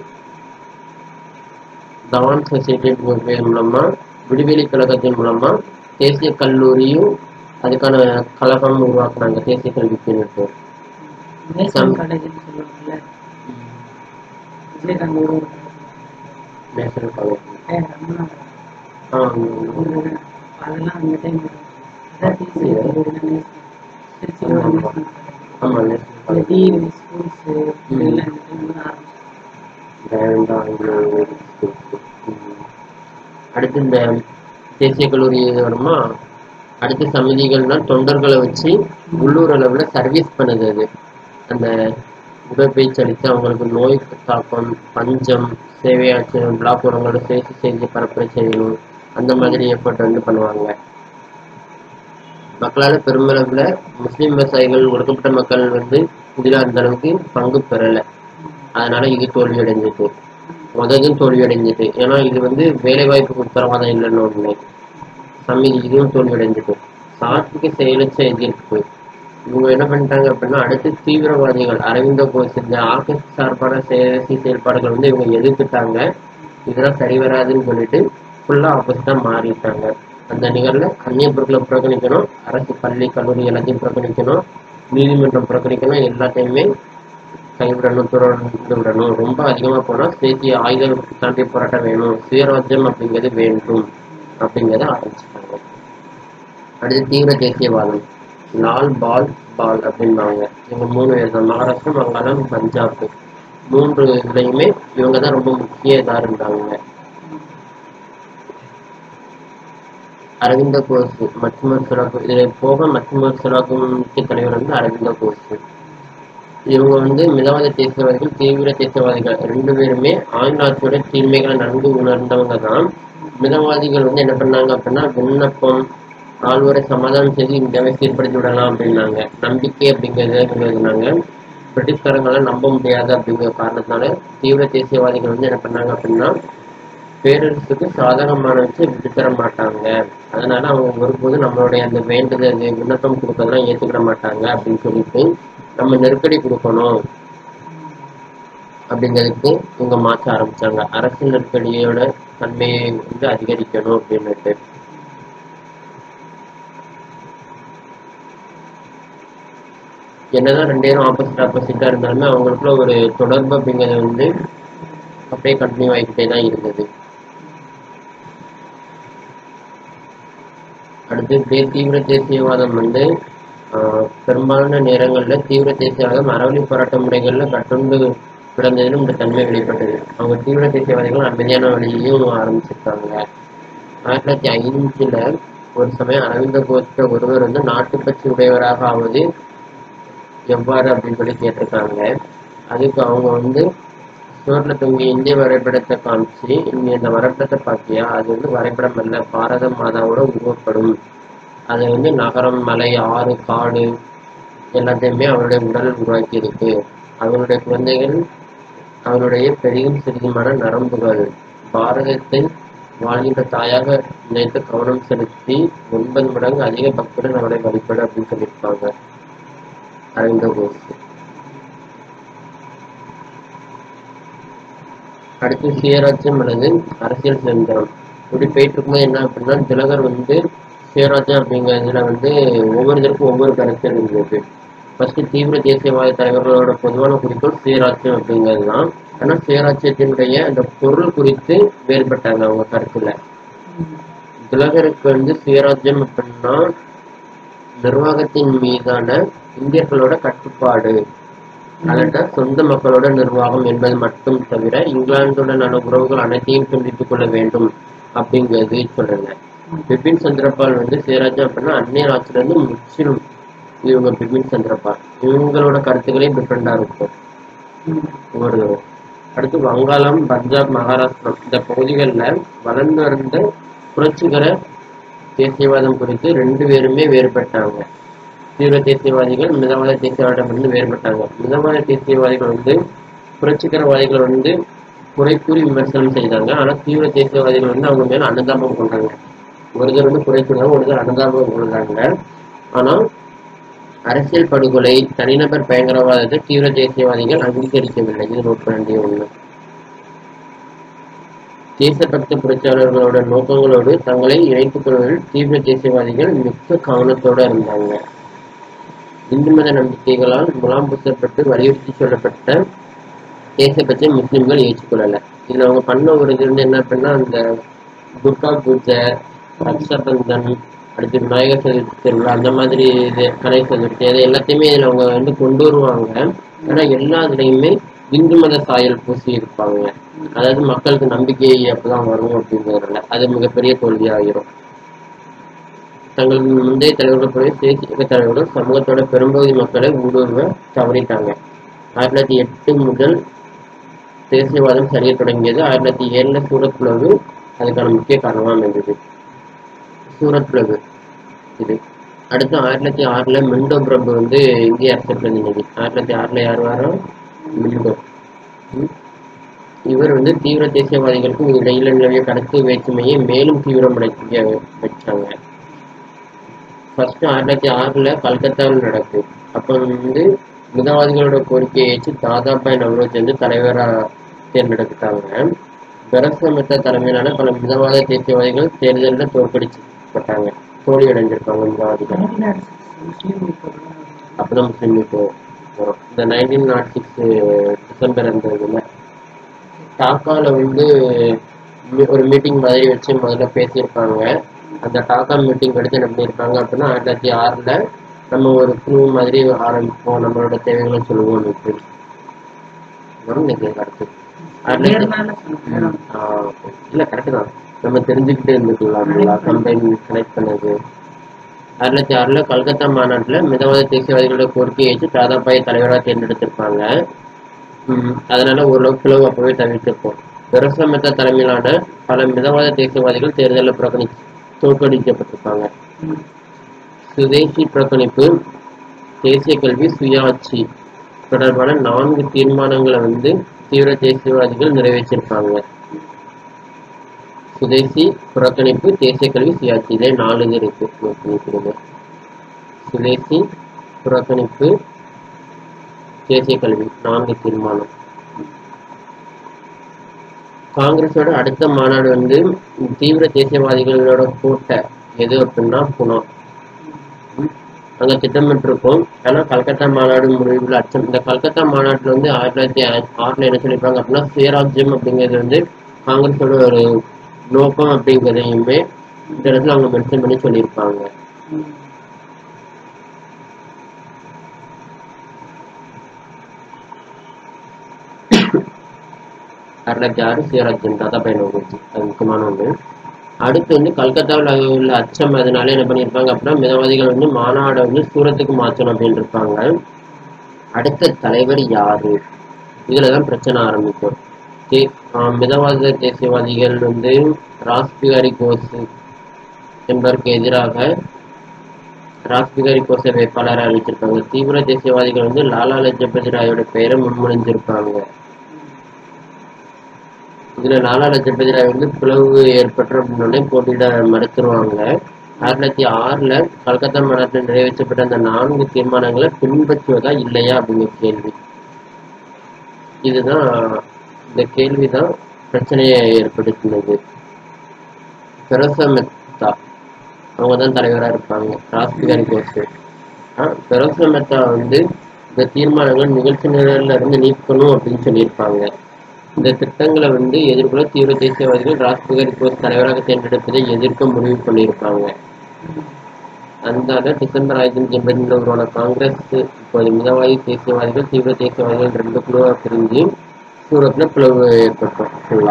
தவான் சொசைட்டி மூலமா விடுவெளி கழகத்தின் மூலமா தேசிய கல்லூரியும் அதுக்கான கழகம் உருவாக்குறாங்க தேசிய கல்வி பிரிவு நேசம் காலேஜ்னு சொல்லுவாங்கல்ல விஜயகாந்த் ஒரு நேஷனல் காலேஜ் ஏன் அம்மா ஆ ஒரு அதெல்லாம் அந்த டைம் அதான் டிசி கல்லூரி திருச்சியோட நேசம் காலேஜ் ஆமா நேஷனல் இந்த காலேஜ் டிவி ஸ்கூல்ஸ் இதெல்லாம் இந்த டைம் தான் ஆரம்பிச்சு வேண்டாம் இது ம். அடுத்து இந்த தேசிய கல்லூரி வருமா அடுத்த சமிதிகள்னா தொண்டர்களை வச்சு உள்ளூர் அளவுல சர்வீஸ் பண்ணுது அது அந்த உடற்பயிற்சி அளித்து அவங்களுக்கு நோய் தாக்கம் பஞ்சம் சேவையாச்சு பிளாக் உரங்களோட சேர்த்து செய்தி பரப்புரை செய்யணும் அந்த மாதிரி எஃபர்ட் வந்து பண்ணுவாங்க மக்களால் பெருமளவுல முஸ்லிம் விவசாயிகள் ஒடுக்கப்பட்ட மக்கள் வந்து இதில் அந்த அளவுக்கு பங்கு பெறலை அதனால இது தோல்வி அடைஞ்சிட்டு முதலும் தோல்வி அடைஞ்சிட்டு ஏன்னா இது வந்து வேலை வாய்ப்புக்கு உத்தரவாதம் இல்லைன்னு ஒண்ணு சமிதி இதுவும் தோல்வி அடைஞ்சிட்டு சாத்விக செயலற்ற எதிர்ப்பு இவங்க என்ன பண்ணிட்டாங்க அப்படின்னா அடுத்து தீவிரவாதிகள் அரவிந்த கோஷ் இந்த ஆகஸ்ட் சார்பான செயலி செயல்பாடுகள் வந்து இவங்க எதிர்த்துட்டாங்க இதெல்லாம் சரி வராதுன்னு சொல்லிட்டு ஃபுல்லா ஆப்போசிட்டா மாறிட்டாங்க அந்த நிகழ்ல அந்நிய பொருட்களை புறக்கணிக்கணும் அரசு பள்ளி கல்லூரி எல்லாத்தையும் புறக்கணிக்கணும் நீதிமன்றம் புறக்கணிக்கணும் எல்லாத்தையுமே கைவிடணும் துறந்து விடணும் ரொம்ப அதிகமா போனா தேசிய ஆயுத தாண்டி போராட்டம் வேணும் சுயராஜ்யம் அப்படிங்கிறது வேண்டும் அப்படிங்கிறத ஆரம்பிச்சிட்டாங்க அடுத்து தீவிர தேசியவாதம் லால் பால் பால் அப்படின்பாங்க இவங்க மூணு பேர் தான் மகாராஷ்டிரம் வங்காளம் பஞ்சாப் மூன்று இதுலையுமே இவங்க தான் ரொம்ப முக்கிய இதா இருந்தாங்க அரவிந்த கோஷ் மச்சுமர் சுராக்கு இது போக மச்சுமர் சுராக்கும் முக்கிய தலைவர் வந்து அரவிந்த கோஷ் இவங்க வந்து மிதவாத தேசியவாதிகள் தீவிர தேசியவாதிகள் ரெண்டு பேருமே ஆங்கில ஆட்சியோட தீமைகளை நன்கு உணர்ந்தவங்க தான் மிதவாதிகள் வந்து என்ன பண்ணாங்க அப்படின்னா விண்ணப்பம் ஆழ்வரை சமாதானம் செய்து இந்தியாவை சீர்படுத்தி விடலாம் அப்படின்னாங்க நம்பிக்கை அப்படிங்கிறத இவங்க இருந்தாங்க பிரிட்டிஷ்காரங்களை நம்ப முடியாது அப்படிங்கிற காரணத்தினால தீவிர தேசியவாதிகள் வந்து என்ன பண்ணாங்க அப்படின்னா பேரரசுக்கு சாதகமான வச்சு விட்டு தர மாட்டாங்க அதனால அவங்க ஒருபோதும் நம்மளுடைய அந்த வேண்டுதல் விண்ணப்பம் கொடுக்கறதெல்லாம் ஏத்துக்கிட மாட்டாங்க அப்படின்னு சொல்லிட்டு நம்ம நெருக்கடி கொடுக்கணும் அப்படிங்கிறதுக்கு இவங்க மாற்ற ஆரம்பிச்சாங்க அரசியல் நெருக்கடியோட தன்மையை வந்து அதிகரிக்கணும் அப்படின்னுட்டு என்னதான் ரெண்டு பேரும் ஆப்போசிட் ஆப்போசிட்டா இருந்தாலுமே அவங்களுக்குள்ள ஒரு தொடர்பு அப்படிங்கிறது வந்து அப்படியே கண்டினியூ ஆகிக்கிட்டே தான் இருந்தது அடுத்து தே- தீவிர தேசியவாதம் வந்து ஆஹ், பெரும்பாலான நேரங்கள்ல தீவிர தேசியவாதம் அறவழி போராட்ட முறைகள்ல கட்டுண்டு கிடந்ததிலும் இந்த தன்மை வெளிப்பட்டது அவங்க தீவிர தேசியவாதிகள் அமைதியான வழியையும் ஆரம்பிச்சிருக்காங்க ஆயிரத்தி தொள்ளாயிரத்தி ஐந்துல ஒரு சமயம் அரவிந்த கோஷ்ட ஒருவர் வந்து நாட்டுப்பற்று உடையவராக ஆவது எவ்வாறு அப்படின்னு சொல்லி கேட்டிருக்காங்க அதுக்கு அவங்க வந்து சுவர்ல தொங்கிய இந்திய வரைபடத்தை காமிச்சு இங்க இந்த வரைபடத்தை பார்த்தியா அது வந்து வரைபடம் அல்ல பாரத மாதாவோட உருவப்படும் அது வந்து நகரம் மலை ஆறு காடு எல்லாத்தையுமே அவருடைய உடல் உருவாக்கி இருக்கு அவருடைய குழந்தைகள் அவருடைய பெரியும் சிறிதுமான நரம்புகள் பாரதத்தின் வாழ்கின்ற தாயாக நினைத்து கவனம் செலுத்தி ஒன்பது மடங்கு அதிக பக்தர்கள் அவரை வழிபடு அப்படின்னு சொல்லியிருப்பாங்க அரவிந்த கோஷ் அடுத்து சுயராஜ்யம் அல்லது அரசியல் சுதந்திரம் இப்படி போயிட்டு இருக்கும்போது என்ன அப்படின்னா திலகர் வந்து சுயராஜ்யம் அப்படிங்கிறதுல வந்து ஒவ்வொருத்தருக்கும் ஒவ்வொரு கருத்து இருந்தது ஃபர்ஸ்ட் தீவிர தேசியவாத தலைவர்களோட பொதுவான குறிக்கோள் சுயராஜ்யம் அப்படிங்கிறது தான் ஆனால் சுயராஜ்யத்தினுடைய அந்த பொருள் குறித்து வேறுபட்டாங்க அவங்க கருத்துல திலகருக்கு வந்து சுயராஜ்யம் அப்படின்னா நிர்வாகத்தின் மீதான இந்தியர்களோட கட்டுப்பாடு அல்லது சொந்த மக்களோட நிர்வாகம் என்பது மட்டும் தவிர இங்கிலாந்துடனான உறவுகள் அனைத்தையும் துண்டித்துக் கொள்ள வேண்டும் அப்படிங்கிறது சொல்றாங்க பிபின் சந்திரபால் வந்து சுயராஜ்யம் அப்படின்னா அந்நிய ஆட்சியில இருந்து முற்றிலும் இவங்க பிபின் சந்திரபால் இவங்களோட கருத்துக்களே டிஃப்ரெண்டா இருக்கும் ஒவ்வொருவரும் அடுத்து வங்காளம் பஞ்சாப் மகாராஷ்டிரம் இந்த பகுதிகளில் வளர்ந்து வந்த புரட்சிகர தேசியவாதம் குறித்து ரெண்டு பேருமே வேறுபட்டாங்க தீவிர தேசியவாதிகள் மிதவாத தேசியவாதம் வந்து வேறுபட்டாங்க மிதவாத தேசியவாதிகள் வந்து புரட்சிகரவாதிகள் வந்து குறை கூறி விமர்சனம் செய்தாங்க ஆனா தீவிர தேசியவாதிகள் வந்து அவங்க மேல அனுதாபம் கொண்டாங்க ஒருத்தர் வந்து குறை கூறாங்க ஒருத்தர் அனுதாபம் கொண்டாங்க ஆனா அரசியல் படுகொலை தனிநபர் பயங்கரவாதத்தை தீவிர தேசியவாதிகள் அங்கீகரிக்கவில்லை இது நோக்க வேண்டிய ஒண்ணு தேசபக்த புரட்சியாளர்களோட நோக்கங்களோடு தங்களை இணைத்துக் கொள்வதில் தீவிர தேசியவாதிகள் மிக்க கவனத்தோட இருந்தாங்க இந்து மத நம்பிக்கைகளால் முலாம் பூசப்பட்டு வலியுறுத்தி சொல்லப்பட்ட தேசபக்தை முஸ்லிம்கள் ஏற்றுக்கொள்ளல இதுல அவங்க பண்ண ஒரு இது வந்து என்ன அப்படின்னா அந்த துர்கா பூஜை ரக்ஷாபந்தன் அடுத்து விநாயகர் சதுர்த்தி திருவிழா அந்த மாதிரி இது கணேச சதுர்த்தி அது எல்லாத்தையுமே இதுல அவங்க வந்து கொண்டு வருவாங்க ஆனா எல்லா இதுலயுமே இந்து மத சாயல் பூசி இருப்பாங்க அதாவது மக்களுக்கு நம்பிக்கை அப்பதான் வரும் அப்படிங்கிறதுல அது மிகப்பெரிய தோல்வியாகிரும் தங்கள் முந்தைய தலைவர்கள் போல தேசிய தலைவர்கள் சமூகத்தோட பெரும்பகுதி மக்களை ஊடுருவ தவறிட்டாங்க ஆயிரத்தி தொள்ளாயிரத்தி எட்டு முதல் தேசியவாதம் சரிய தொடங்கியது ஆயிரத்தி தொள்ளாயிரத்தி ஏழுல சூரத் பிளவு அதுக்கான முக்கிய காரணமா இருந்தது சூரத் பிளவு இது அடுத்து ஆயிரத்தி தொள்ளாயிரத்தி ஆறுல மிண்டோ பிரபு வந்து இந்திய அரசு பிரதிநிதி ஆயிரத்தி தொள்ளாயிரத்தி ஆறுல யார் வாரா மிண்டோ ம். இவர் வந்து தீவிர தேசியவாதிகளுக்கும் இடையில நிலவிய கருத்து வேற்றுமையை மேலும் தீவிரமடைக்க வச்சாங்க ஃபர்ஸ்ட் ஆயிரத்தி தொள்ளாயிரத்தி ஆறுல கல்கத்தாவில் நடக்கு அப்போ வந்து மிதவாதிகளோட கோரிக்கையை ஏற்று தாதாபாய் நவரோஜ் வந்து தலைவரா தேர்ந்தெடுத்தாங்க பெரசமித்த தலைமையிலான பல மிதவாத தேசியவாதிகள் தேர்தலில் தோற்கடிக்கப்பட்டாங்க தோல்வி அடைஞ்சிருப்பாங்க மிதவாதிகள் முஸ்லீம் இப்போதான் அப்பதான் முஸ்லீம் இப்போ வரும் இந்த நைன்டீன் நாட் சிக்ஸ் டிசம்பர் அந்த இதுல டாக்கால வந்து மீ- ஒரு மீட்டிங் மாதிரி வச்சு முதல்ல பேசியிருப்பாங்க அந்த டாக்கா மீட்டிங் எடுத்து என்ன பண்ணியிருப்பாங்க அப்படின்னா ஆயிரத்தி தொள்ளாயிரத்தி ஆறுல நம்ம ஒரு குழு மாதிரி ஆரம்பிப்போம் நம்மளோட தேவைகளை சொல்லுவோம் வரும் இன்னைக்கு அடுத்து ஆயிரத்தி தொள்ளாயிரத்தி நேர்மையான சொன்னேன். ஆஹ் இல்ல கரெக்ட் தான் நம்ம தெரிஞ்சுக்கிட்டே இருந்துக்கலாம் கம்பைன் கனெக்ட் பண்ணது ஆயிரத்தி தொள்ளாயிரத்தி ஆறுல கல்கத்தா மாநாட்டுல மிதவாத தேசியவாதிகளோட கோரிக்கையை ஏற்று தாதாபாய் தலைவராக தேர்ந்தெடுத்திருப்பாங்க உம் அதனால ஓரளவு பிளவு அப்பவே தவிர்த்திருப்போம் பெருசமெத்த தலைமையிலான பல மிதவாத தேசியவாதிகள் தேர்தலில் புறக்கணி தோற்கடிக்கப்பட்டிருப்பாங்க ம். சுதேசி புறக்கணிப்பு தேசிய கல்வி சுயாட்சி தொடர்பான நான்கு தீர்மானங்களை வந்து தீவிர தேசியவாதிகள் நிறைவேற்றிருப்பாங்க சுதேசி புறக்கணிப்பு தேசிய கல்வி சுயாட்சி இதே நாலு இது இருக்கு note பண்ணிக்கிறீங்க. சுதேசி புறக்கணிப்பு தேசிய கல்வி நான்கு தீர்மானம் காங்கிரஸோட அடுத்த மாநாடு வந்து தீவிர தேசியவாதிகளோட கோட்டை எது அப்படின்னா புனா ம். அங்க திட்டமிட்டிருக்கோம் ஆனா கல்கத்தா மாநாடு முடிவில் அச்சம் இந்த கல்கத்தா மாநாட்டுல வந்து ஆயிரத்தி தொள்ளாயிரத்தி ஆ- ஆறுல என்ன சொல்லியிருப்பாங்க அப்படின்னா சுயராஜ்யம் அப்படிங்கிறது வந்து காங்கிரஸோட ஒரு நோக்கம் அப்படிங்கிறதையுமே இந்த இடத்துல அவங்க மென்ஷன் பண்ணி சொல்லியிருப்பாங்க ம். ஆயிரத்தி ஆறு சுயராஜ்யம் தாத்தாபாய் நோக்கி அது முக்கியமான ஒண்ணு அடுத்து வந்து கல்கத்தாவில் உள்ள அச்சம் அதனால என்ன பண்ணியிருப்பாங்க அப்படின்னா மிதவாதிகள் வந்து மாநாடை வந்து சூரத்துக்கு மாற்றணும் அப்படின்னு இருப்பாங்க அடுத்த தலைவர் யாரு இதுலதான் பிரச்சனை ஆரம்பிக்கும் தே- ஆஹ் மிதவாத தேசியவாதிகள் வந்து ராஸ்பிகாரி கோஸ் என்பவருக்கு எதிராக ராஸ்பிகாரி கோஸை வேட்பாளராக அறிவிச்சிருப்பாங்க தீவிர தேசியவாதிகள் வந்து லாலா லஜபதி ராயோட பெயரை முன்மொழிஞ்சிருப்பாங்க இதுல லாலா லஜபதி ராய் வந்து பிளவு ஏற்பட்ட அப்படின்னே போட்டியிட மறுத்துருவாங்க ஆயிரத்தி தொள்ளாயிரத்தி ஆறுல கல்கத்தா மாநாட்டில் நிறைவேற்றப்பட்ட அந்த நான்கு தீர்மானங்களை பின்பற்றுவதா இல்லையா அப்படிங்கிற கேள்வி இதுதான் இந்த கேள்விதான் பிரச்சனையை ஏற்படுத்தினது பெரோசமெத்தா அவங்க தான் தலைவராக இருப்பாங்க ராஸ்பிகாரி கோஸ் பெரோசமெத்தா வந்து இந்த தீர்மானங்கள் நிகழ்ச்சி நிரல்ல இருந்து நீக்கணும் அப்படின்னு சொல்லியிருப்பாங்க இந்த திட்டங்களை வந்து எதிர்கொள்ள தீவிர தேசியவாதிகள் ராஸ்பிகாரி கோஸ் தலைவராக தேர்ந்தெடுப்பதை எதிர்க்க முடிவு பண்ணியிருப்பாங்க அந்த டிசம்பர் ஆயிரத்தி தொள்ளாயிரத்தி எண்பத்தி உருவான காங்கிரஸ் இப்போது மிதவாதி தேசியவாதிகள் தீவிர தேசியவாதிகள் ரெண்டு குழுவா பிரிஞ்சு சூரத்ல பிளவு ஏற்பட்டோம் ஃபுல்லா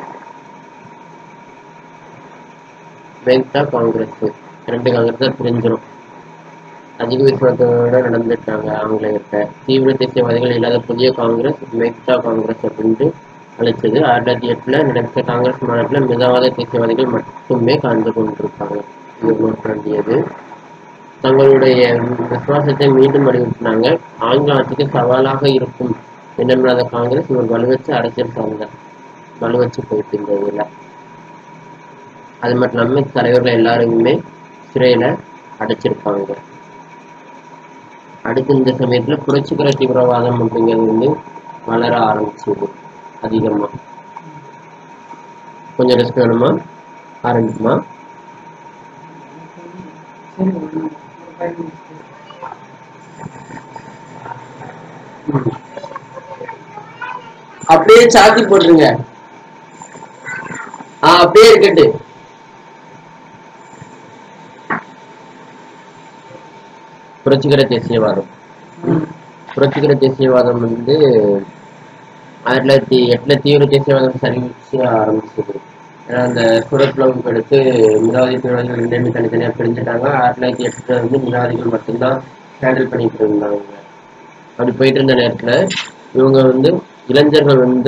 மேக்தா காங்கிரஸ் ரெண்டு காங்கிரஸ் தான் பிரிஞ்சிடும் அதிக விசுவாசத்தோட நடந்துட்டாங்க ஆங்கிலேயர்கிட்ட தீவிர தேசியவாதிகள் இல்லாத புதிய காங்கிரஸ் மேக்தா காங்கிரஸ் அப்படின்ட்டு அழைச்சது ஆயிரத்தி தொள்ளாயிரத்தி எட்டுல நடைபெற்ற காங்கிரஸ் மாநாட்டில் மிதவாத தேசியவாதிகள் மட்டுமே கலந்து கொண்டிருப்பாங்க இது நோட் வேண்டியது தங்களுடைய விசுவாசத்தை மீண்டும் வலியுறுத்தினாங்க ஆங்கில ஆட்சிக்கு சவாலாக இருக்கும் எண்ணமில்லாத காங்கிரஸ் ஒரு வலுவற்ற அரசியல் சார்ந்தார் வலுவச்சு போயிட்டு இந்த இதுல அது மட்டும் இல்லாம தலைவர்கள் எல்லாருமே சிறையில அடைச்சிருப்பாங்க அடுத்து இந்த சமயத்துல புரட்சிகர தீவிரவாதம் அப்படிங்கிறது வந்து வளர ஆரம்பிச்சது அதிகமா கொஞ்சம் ரெஸ்ட் வேணுமா ஆரம்பிக்குமா சரி ஒரு ஒரு five minutes. அப்படியே சாத்தி போட்டுருங்க ஆ அப்படியே இருக்கட்டு புரட்சிகர தேசியவாதம் ம். புரட்சிகர தேசியவாதம் வந்து ஆயிரத்தி தொள்ளாயிரத்தி எட்டுல தீவிர தேசியவாதம் சரிவிச்சு ஆரம்பிச்சது ஏன்னா அந்த சுரத்லவுக்கு அடுத்து மிதவாதி தீவிரவாதிகள் ரெண்டுமே தனித்தனியா பிரிஞ்சுட்டாங்க ஆயிரத்தி தொள்ளாயிரத்தி எட்டுல வந்து மிதவாதிகள் மட்டும்தான் ஹேண்டில் பண்ணிட்டு இருந்தாங்க அப்படி போயிட்டு இருந்த நேரத்துல இவங்க வந்து இளைஞர்கள் வந்து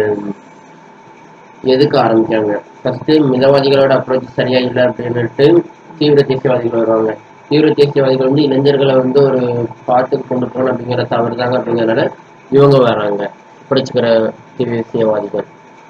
எதுக்க ஆரம்பிச்சாங்க ஃபர்ஸ்ட் மிதவாதிகளோட அப்ரோச் சரியா இல்லை அப்படின்னுட்டு தீவிர தேசியவாதிகள் வருவாங்க தீவிர தேசியவாதிகள் வந்து இளைஞர்களை வந்து ஒரு பாட்டுக்கு கொண்டு போகணும் அப்படிங்கிற தவறுதாங்க அப்படிங்கறதுனால இவங்க வராங்க புரட்சிகர தேசியவாதிகள்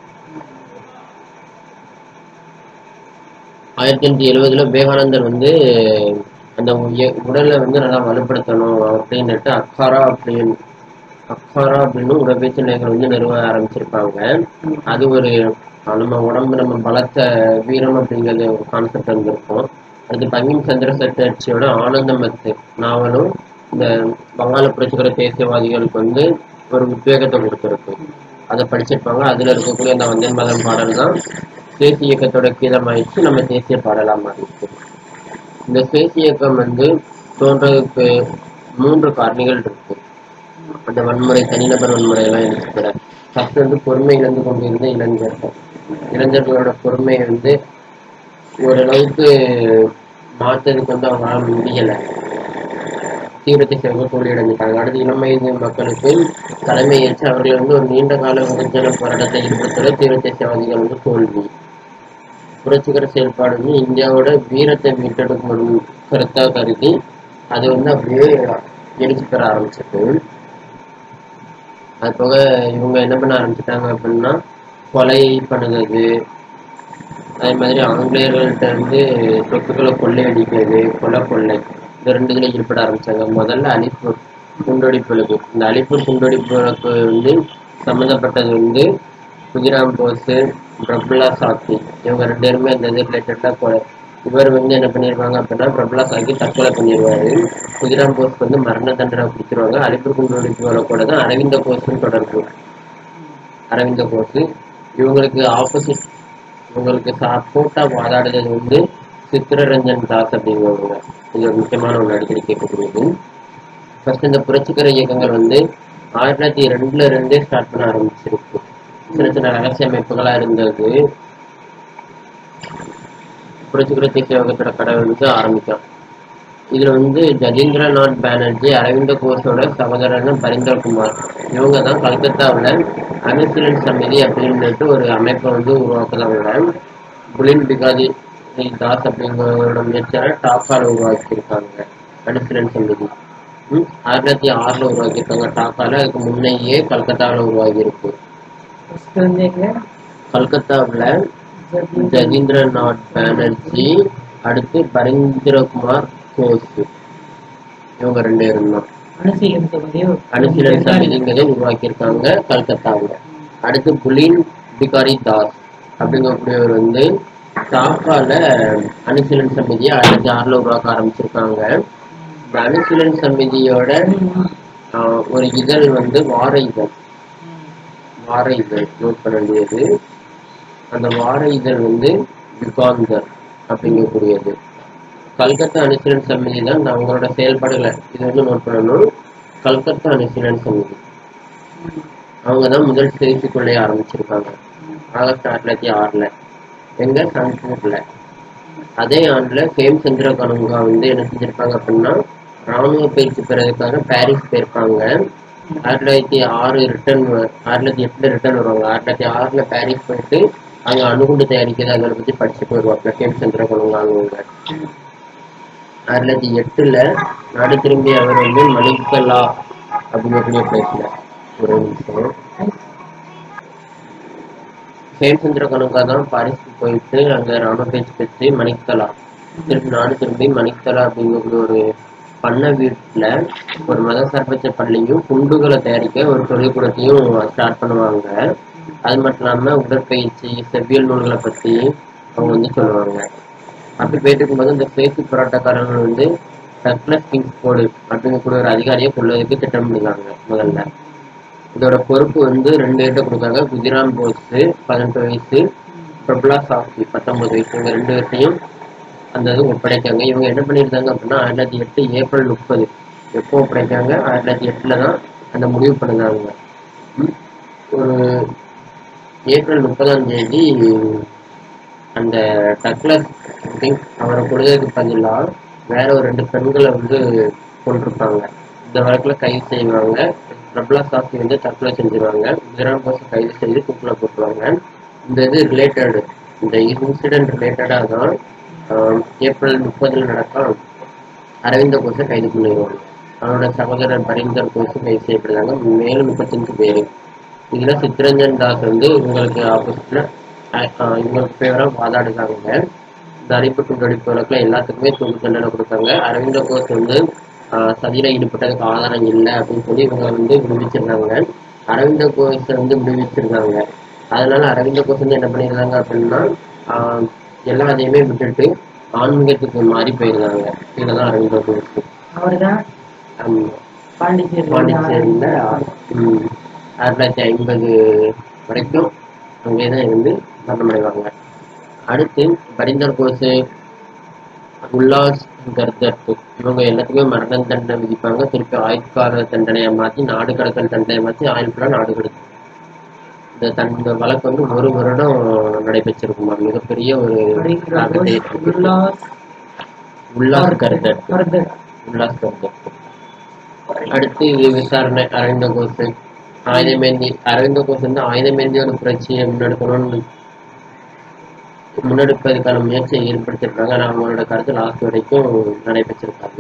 ஆயிரத்தி எண்ணூத்தி எழுவதுல விவேகானந்தர் வந்து அந்த உய- உடலை வந்து நல்லா வலுப்படுத்தணும் அப்படின்னுட்டு அக்காரா அப்படின்னு அக்காரா அப்படின்னு உடற்பயிற்சி நிலையங்கள் வந்து நிறுவ ஆரம்பிச்சிருப்பாங்க அது ஒரு அஹ், நம்ம உடம்பு நம்ம பலத்த வீரம் அப்படிங்கிறது ஒரு கான்செப்ட் வந்திருக்கும் அது பங்கிம் சந்திர சட்டர்ச்சியோட ஆனந்தமத்து நாவலும் இந்த வங்காள புரட்சிகர தேசியவாதிகளுக்கு வந்து ஒரு உத்வேகத்தை கொடுத்துருக்கு அதை படிச்சிருப்பாங்க அதுல இருக்கக்கூடிய அந்த வந்தே மதம் பாடல் தான் தேசிய இயக்கத்தோட கீதமாயிடுச்சு நம்ம தேசிய பாடலா மாறிடுச்சு இந்த தேசிய இயக்கம் வந்து தோன்றதுக்கு மூன்று காரணிகள் இருக்கு அந்த வன்முறை தனிநபர் வன்முறை எல்லாம் இருக்கிற ஃபர்ஸ்ட் வந்து பொறுமை இழந்து கொண்டிருந்த இளைஞர்கள் இளைஞர்களோட பொறுமையை வந்து ஓரளவுக்கு மாற்றதுக்கு வந்து அவங்களால முடியல தீவிரத்தை சேர்க்க தோல்வியடைஞ்சிட்டாங்க அடுத்து இளம் வயது மக்களுக்கு தலைமை ஏற்று அவர்கள் வந்து ஒரு நீண்ட கால வெகுஜன போராட்டத்தை ஈடுபடுத்துகிற தீவிர தேசியவாதிகள் வந்து தோல்வி புரட்சிகர செயல்பாடு வந்து இந்தியாவோட வீரத்தை மீட்டெடுக்கும் ஒரு கருத்தா கருதி அது வந்து அப்படியே எழுச்சி பெற ஆரம்பிச்சது அது போக இவங்க என்ன பண்ண ஆரம்பிச்சிட்டாங்க அப்படின்னா கொலை பண்ணுறது அதே மாதிரி ஆங்கிலேயர்கள்ட்ட இருந்து சொத்துக்களை கொள்ளையடிக்கிறது கொலை கொள்ளை இந்த ரெண்டு இதுல ஈடுபட ஆரம்பிச்சாங்க முதல்ல அலிப்பூர் குண்டொடிப்புகளுக்கு இந்த அலிப்பூர் குண்டொடிப்புகளுக்கு வந்து சம்மந்தப்பட்டது வந்து குதிராம் போஸ் பிரபுலா சாத்தி இவங்க ரெண்டு பேருமே இந்த இது ரிலேட்டடா இவர் வந்து என்ன பண்ணிருவாங்க அப்படின்னா பிரபுலா சாக்கி தற்கொலை பண்ணிடுவாரு குதிராம் போஸ் வந்து மரண தண்டனை கொடுத்துருவாங்க அலிப்பூர் குண்டொடிப்புகளை கூட தான் அரவிந்த கோஷும் தொடர்பு அரவிந்த கோஷ் இவங்களுக்கு ஆப்போசிட் இவங்களுக்கு சப்போர்ட்டா வாதாடுறது வந்து சித்திரரஞ்சன் தாஸ் அப்படிங்கிறவங்க இது ஒரு முக்கியமான ஒன்று அடிக்கடி கேட்கக்கூடியது ஃபர்ஸ்ட் இந்த புரட்சிகர இயக்கங்கள் வந்து ஆயிரத்தி தொள்ளாயிரத்தி ரெண்டுல இருந்தே ஸ்டார்ட் பண்ண ஆரம்பிச்சிருக்கு சின்ன சின்ன ரகசிய அமைப்புகளா இருந்தது புரட்சிகர தேசிய இயக்கத்தோட கடை வந்து ஆரம்பிக்கும் இதுல வந்து ஜதீந்திரநாத் பானர்ஜி அரவிந்த கோஷோட சகோதரன் பரிந்தர் குமார் இவங்க தான் கல்கத்தாவுல அனுசீலன் சமிதி அப்படின்னுட்டு ஒரு அமைப்பை வந்து உருவாக்குறாங்க புலின் பிகாதி தாஸ் அப்படிங்கிறவரோட முயற்சியால டாக்கால உருவாக்கியிருக்காங்க அனுசீலன் சமிதி ம், ஆயிரத்தி தொள்ளாயிரத்தி ஆறுல உருவாக்கியிருக்காங்க டாக்கால அதுக்கு முன்னையே கல்கத்தாவில் உருவாகி இருக்கு ஃபர்ஸ்ட் வந்து எங்க கல்கத்தாவுல ஜதி- ஜதீந்திரநாத் பானர்ஜி அடுத்து பரீந்திரகுமார் கோஸ் இவங்க ரெண்டு பேரும் தான் அனுசீலன் தொகுதி ஒரு அனுசீலன் சமிதிங்கிறத உருவாக்கியிருக்காங்க கல்கத்தாவுல அடுத்து புலின் பிகாரி தாஸ் அப்படிங்கக்கூடியவர் வந்து டாக்கால அனுசீலன் சமிதியை ஆயிரத்தி ஆறுல உருவாக்க ஆரம்பிச்சிருக்காங்க இந்த அனுசீலன் சமிதியோட ஆஹ், ஒரு இதழ் வந்து வார இதழ் வார இதழ் நோட் பண்ண வேண்டியது அந்த வார இதழ் வந்து யுகாந்தர் அப்படிங்கக்கூடியது கல்கத்தா அனுசீலன் சமிதி தான் அவங்களோட செயல்பாடுகளை இது வந்து நோட் பண்ணணும் கல்கத்தா அனுசீலன் சமிதி அவங்க தான் முதல் செய்தி கொள்ளைய ஆரம்பிச்சிருக்காங்க ஆகஸ்ட் ஆயிரத்தி தொள்ளாயிரத்தி ஆறுல எங்க கான்பூர்ல அதே ஆண்டுல கேம் சந்திர கனுங்கா வந்து என்ன செஞ்சிருப்பாங்க அப்படின்னா ராணுவ பயிற்சி பெறதுக்காக பாரிஸ் போயிருப்பாங்க ஆயிரத்தி தொள்ளாயிரத்தி ஆறு ரிட்டர்ன் ஆயிரத்தி தொள்ளாயிரத்தி எட்டுல ரிட்டர்ன் வருவாங்க ஆயிரத்தி தொள்ளாயிரத்தி ஆறுல பாரிஸ் போயிட்டு அங்க அணுகுண்டு தயாரிக்கிறது அதை பத்தி படிச்சுட்டு வருவாங்க கேம் சந்திர கனுங்கா அவங்க ஆயிரத்தி தொள்ளாயிரத்தி எட்டுல நாடு திரும்பிய அவர் வந்து மணிக்கலா அப்படிங்கக்கூடிய பிளேஸ்ல ஒரு நிமிஷம் ஹேமச்சந்திர கணக்கா தான் பாரிஸ்க்கு போயிட்டு அங்க ராம பேச்சு பெற்று மணித்தலா திருப்பி நாடு திரும்பி மணித்தலா அப்படிங்கிற ஒரு பண்ண வீட்டுல ஒரு மத சார்பற்ற பள்ளியும் குண்டுகளை தயாரிக்க ஒரு தொழில்கூடத்தையும் ஸ்டார்ட் பண்ணுவாங்க அது மட்டும் இல்லாம உடற்பயிற்சி செவ்வியல் நூல்களை பத்தி அவங்க வந்து சொல்லுவாங்க அப்படி போயிட்டு இருக்கும்போது இந்த பேசி போராட்டக்காரர்கள் வந்து டக்ளஸ் கிங்ஸ் போர்டு அப்படிங்கக்கூடிய ஒரு அதிகாரியை கொள்வதற்கு திட்டமிடுறாங்க முதல்ல இதோட பொறுப்பு வந்து ரெண்டு பேர்கிட்ட கொடுத்தாங்க குஜிராம் போஸ் பதினெட்டு வயசு பிரபலா சாஃப்டி பத்தொன்பது வயசு இவங்க ரெண்டு பேர்த்தையும் அந்த இது ஒப்படைக்காங்க இவங்க என்ன பண்ணியிருந்தாங்க அப்படின்னா ஆயிரத்தி தொள்ளாயிரத்தி எட்டு ஏப்ரல் முப்பது எப்போ ஒப்படைக்காங்க ஆயிரத்தி தொள்ளாயிரத்தி எட்டுல தான் அந்த முடிவு பண்ணுறாங்க ஒரு ஏப்ரல் முப்பதாம் தேதி அந்த டக்ளஸ் கிங் அவரை கொடுத்ததுக்கு பதிலாக வேற ஒரு ரெண்டு பெண்களை வந்து கொண்டிருப்பாங்க இந்த வழக்குல கைது செய்வாங்க பிரபலா சாஸ்தி வந்து தற்கொலை செஞ்சிருவாங்க குஜராம் போஸ் கைது செய்து தூக்கில் போட்டுருவாங்க இந்த இது ரிலேட்டட் இந்த இன்சிடென்ட் ரிலேட்டடாக தான் ஆஹ், ஏப்ரல் முப்பதுல நடக்கும் அரவிந்த கோஷை கைது பண்ணிடுவாங்க அவரோட சகோதரர் பரிந்தர் கோஷ் கைது செய்யப்படுறாங்க மேலும் முப்பத்தஞ்சு பேர் இதுல சித்ரஞ்சன் தாஸ் வந்து இவங்களுக்கு ஆப்போசிட்ல இவங்களுக்கு பேரா வாதாடுறாங்க இந்த அடிப்பட்டு வெடிப்பு வழக்குல எல்லாத்துக்குமே தூக்கு தண்டனை கொடுத்தாங்க அரவிந்த கோஷ் வந்து ஆஹ், சதியில ஈடுபட்டதுக்கு ஆதாரம் இல்லை அப்படின்னு சொல்லி இவங்க வந்து விடுவிச்சிருந்தாங்க அரவிந்த கோஷ் வந்து விடுவிச்சிருந்தாங்க அதனால அரவிந்த கோஷ் வந்து என்ன பண்ணிருந்தாங்க அப்படின்னா ஆஹ், எல்லா அதையுமே விட்டுட்டு ஆன்மீகத்துக்கு மாறி போயிருந்தாங்க இதுதான் அரவிந்த கோஷ் அவர் தான் ஆமா. பாண்டிச்சேரி பாண்டிச்சேரியில் ஆயிரத்தி தொள்ளாயிரத்தி ஐம்பது வரைக்கும் அங்கே தான் இருந்து மரணமடைவாங்க அடுத்து பரிந்தர் கோசு உல்லாஸ் கர்தர்த்து இவங்க எல்லாத்துக்குமே மரண தண்டனை விதிப்பாங்க திருப்பி ஆயுட்கால தண்டனையை மாற்றி நாடு கடத்தல் தண்டனையை மாற்றி ஆயுள் ஃபுல்லாக நாடு கடத்து இந்த தன் இந்த வழக்கு வந்து ஒரு வருடம் நடைபெற்றிருக்குமா மிகப்பெரிய ஒரு தாக்கத்தை ஏற்படுத்தியிருக்கு. உல்லாஸ் உல்லாஸ் கர்தர் கர்தர். உல்லாஸ் கர்தர் அடுத்து இது விசாரணை அரவிந்த கோஷ் ஆயுதமேந்தி அரவிந்த கோஷ் வந்து ஆயுதமேந்தி ஒரு புரட்சியை முன்னெடுக்கணும்னு முன்னெடுப்பதற்கான முயற்சியை ஏற்படுத்தியிருக்காங்க ஆனால் அவங்களோட கருத்து லாஸ்ட் வரைக்கும் நடைபெற்றிருக்காது